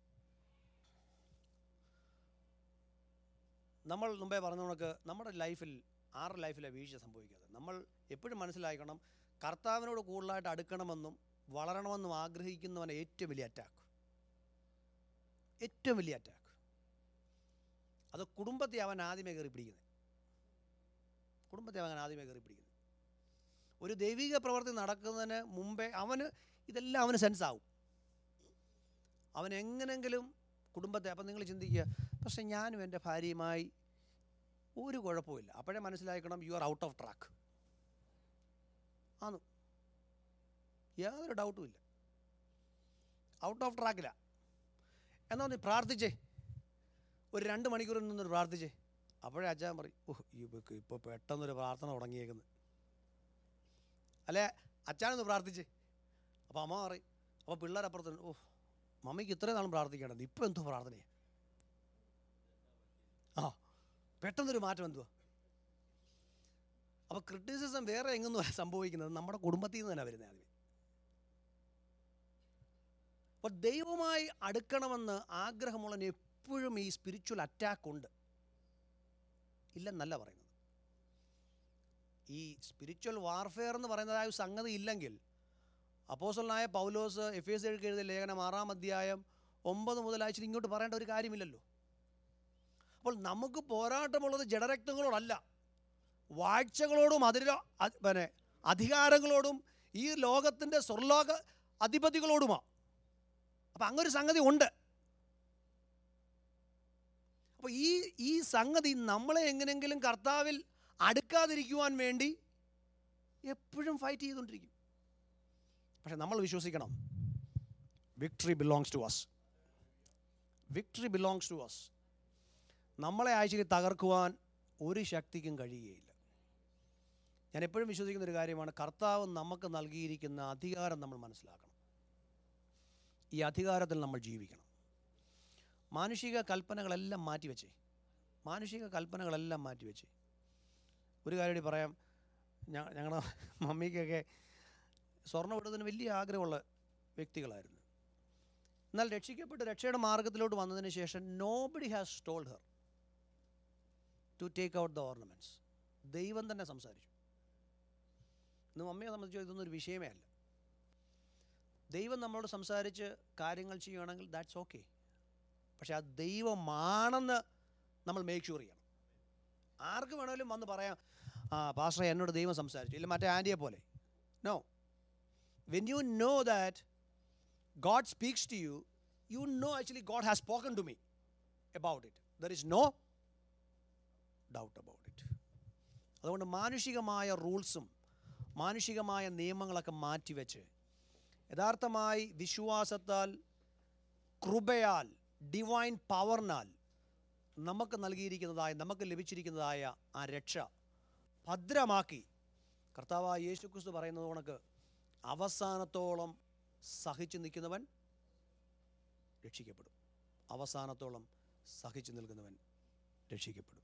A: നമ്മൾ മുമ്പേ പറഞ്ഞ കണക്ക് നമ്മുടെ ലൈഫിൽ ആരുടെ ലൈഫിലാണ് വീഴ്ച സംഭവിക്കാതെ നമ്മൾ എപ്പോഴും മനസ്സിലാക്കണം കർത്താവിനോട് കൂടുതലായിട്ട് അടുക്കണമെന്നും വളരണമെന്നും ആഗ്രഹിക്കുന്നവനെ ഏറ്റവും വലിയ അറ്റാക്ക് ഏറ്റവും വലിയ അറ്റാക്ക് അത് കുടുംബത്തെ അവൻ ആദ്യമേ കയറി പിടിക്കുന്നത് കുടുംബത്തെ അവൻ ആദ്യമേ കയറി പിടിക്കുന്നത് ഒരു ദൈവിക പ്രവൃത്തി നടക്കുന്നതിന് മുമ്പേ അവന് ഇതെല്ലാം അവന് സെൻസ് ആവും അവൻ എങ്ങനെങ്കിലും കുടുംബത്തെ അപ്പം നിങ്ങൾ ചിന്തിക്കുക പക്ഷെ ഞാനും എൻ്റെ ഭാര്യയുമായി ഒരു കുഴപ്പമില്ല അപ്പോഴേ മനസ്സിലാക്കണം you are out of track ആന്നു യാതൊരു ഡൗട്ടും ഇല്ല ഔട്ട് ഓഫ് ട്രാക്കില്ല എന്നാ നീ പ്രാർത്ഥിച്ചേ ഒരു രണ്ട് മണിക്കൂർ നിന്നൊരു പ്രാർത്ഥിച്ചേ അപ്പോഴേ അച്ഛൻ പറയും ഓഹ് ഇവക്ക് ഇപ്പോൾ പെട്ടെന്നൊരു പ്രാർത്ഥന തുടങ്ങിയേക്കുന്നു അല്ലേ അച്ഛനൊന്ന് പ്രാർത്ഥിച്ചേ അപ്പോൾ അമ്മ പറയും അപ്പോൾ പിള്ളേരപ്പുറത്ത് ഓഹ് മമ്മിക്ക് ഇത്രയും നാളും പ്രാർത്ഥിക്കേണ്ടത് ഇപ്പോൾ എന്തോ പ്രാർത്ഥനയാണ് ആ പെട്ടെന്നൊരു മാറ്റം എന്തുവാ അപ്പോൾ ക്രിറ്റിസിസം വേറെ എങ്ങൊന്നും സംഭവിക്കുന്നത് നമ്മുടെ കുടുംബത്തിൽ നിന്ന് തന്നെ വരുന്നത് ആദ്യമേ അപ്പോൾ ദൈവമായി അടുക്കണമെന്ന് ആഗ്രഹമുള്ളതിന് എപ്പോഴും ഈ സ്പിരിച്വൽ അറ്റാക്ക് ഉണ്ട് ഇല്ലെന്നല്ല പറയുന്നത് ഈ സ്പിരിച്വൽ വാർഫെയർ എന്ന് പറയുന്നതായ ഒരു സംഗതി ഇല്ലെങ്കിൽ അപ്പോസലനായ പൗലോസ് എഫ് എസ് എഴുതി എഴുതിയ ലേഖനം ആറാം അധ്യായം ഒമ്പത് മുതൽ ആഴ്ച ഇങ്ങോട്ട് പറയേണ്ട ഒരു കാര്യമില്ലല്ലോ അപ്പോൾ നമുക്ക് പോരാട്ടമുള്ളത് ജഡരക്തങ്ങളോടല്ല വാഴ്ചകളോടും അതിര അ- പിന്നെ അധികാരങ്ങളോടും ഈ ലോകത്തിൻ്റെ സ്വർലോക അധിപതികളോടുമാണ് അപ്പം അങ്ങനൊരു സംഗതി ഉണ്ട് അപ്പോൾ ഈ ഈ സംഗതി നമ്മളെ എങ്ങനെയെങ്കിലും കർത്താവിൽ അടുക്കാതിരിക്കുവാൻ വേണ്ടി എപ്പോഴും ഫൈറ്റ് ചെയ്തുകൊണ്ടിരിക്കും പക്ഷെ നമ്മൾ വിശ്വസിക്കണം victory belongs to us victory belongs to us നമ്മളെ ആഴ്ചയിൽ തകർക്കുവാൻ ഒരു ശക്തിക്കും കഴിയുകയില്ല ഞാൻ എപ്പോഴും വിശ്വസിക്കുന്ന ഒരു കാര്യമാണ് കർത്താവ് നമുക്ക് നൽകിയിരിക്കുന്ന അധികാരം നമ്മൾ മനസ്സിലാക്കണം ഈ അധികാരത്തിൽ നമ്മൾ ജീവിക്കണം മാനുഷിക കൽപ്പനകളെല്ലാം മാറ്റിവെച്ചേ മാനുഷിക കൽപ്പനകളെല്ലാം മാറ്റിവെച്ചേ ഒരു കാര്യം കൂടി പറയാം ഞ- ഞങ്ങളുടെ മമ്മിക്കൊക്കെ സ്വർണ്ണം ഇടുന്നതിന് വലിയ ആഗ്രഹമുള്ള വ്യക്തികളായിരുന്നു എന്നാൽ രക്ഷിക്കപ്പെട്ട് രക്ഷയുടെ മാർഗത്തിലോട്ട് വന്നതിന് ശേഷം nobody has told her to take out the ornaments ദൈവം തന്നെ സംസാരിച്ചു ഇന്ന് മമ്മിയെ സംബന്ധിച്ചോ ഇതൊന്നും ഒരു വിഷയമേ അല്ല ദൈവം നമ്മളോട് സംസാരിച്ച് കാര്യങ്ങൾ ചെയ്യുകയാണെങ്കിൽ ദാറ്റ്സ് ഓക്കെ പക്ഷെ ആ ദൈവമാണെന്ന് നമ്മൾ മേക്ക് ഷുവർ ചെയ്യണം ആർക്ക് വേണമെങ്കിലും വന്ന് പറയാം ആ പാസ്റ്റർ എന്നോട് ദൈവം സംസാരിച്ചു ഇല്ല മറ്റേ ആൻറ്റിയെ പോലെ no when you know that God speaks to you you know actually God has spoken to me about it there is no doubt about it അതുകൊണ്ട് മാനുഷികമായ റൂൾസും മാനുഷികമായ നിയമങ്ങളൊക്കെ മാറ്റിവെച്ച് യഥാർത്ഥമായി വിശ്വാസത്താൽ കൃപയാൽ ഡിവൈൻ പവറിനാൽ നമുക്ക് നൽകിയിരിക്കുന്നതായ നമുക്ക് ലഭിച്ചിരിക്കുന്നതായ ആ രക്ഷ ഭദ്രമാക്കി കർത്താവായ യേശു ക്രിസ്തു പറയുന്നത് കണക്ക് അവസാനത്തോളം സഹിച്ചു നിൽക്കുന്നവൻ രക്ഷിക്കപ്പെടും അവസാനത്തോളം സഹിച്ചു നിൽക്കുന്നവൻ രക്ഷിക്കപ്പെടും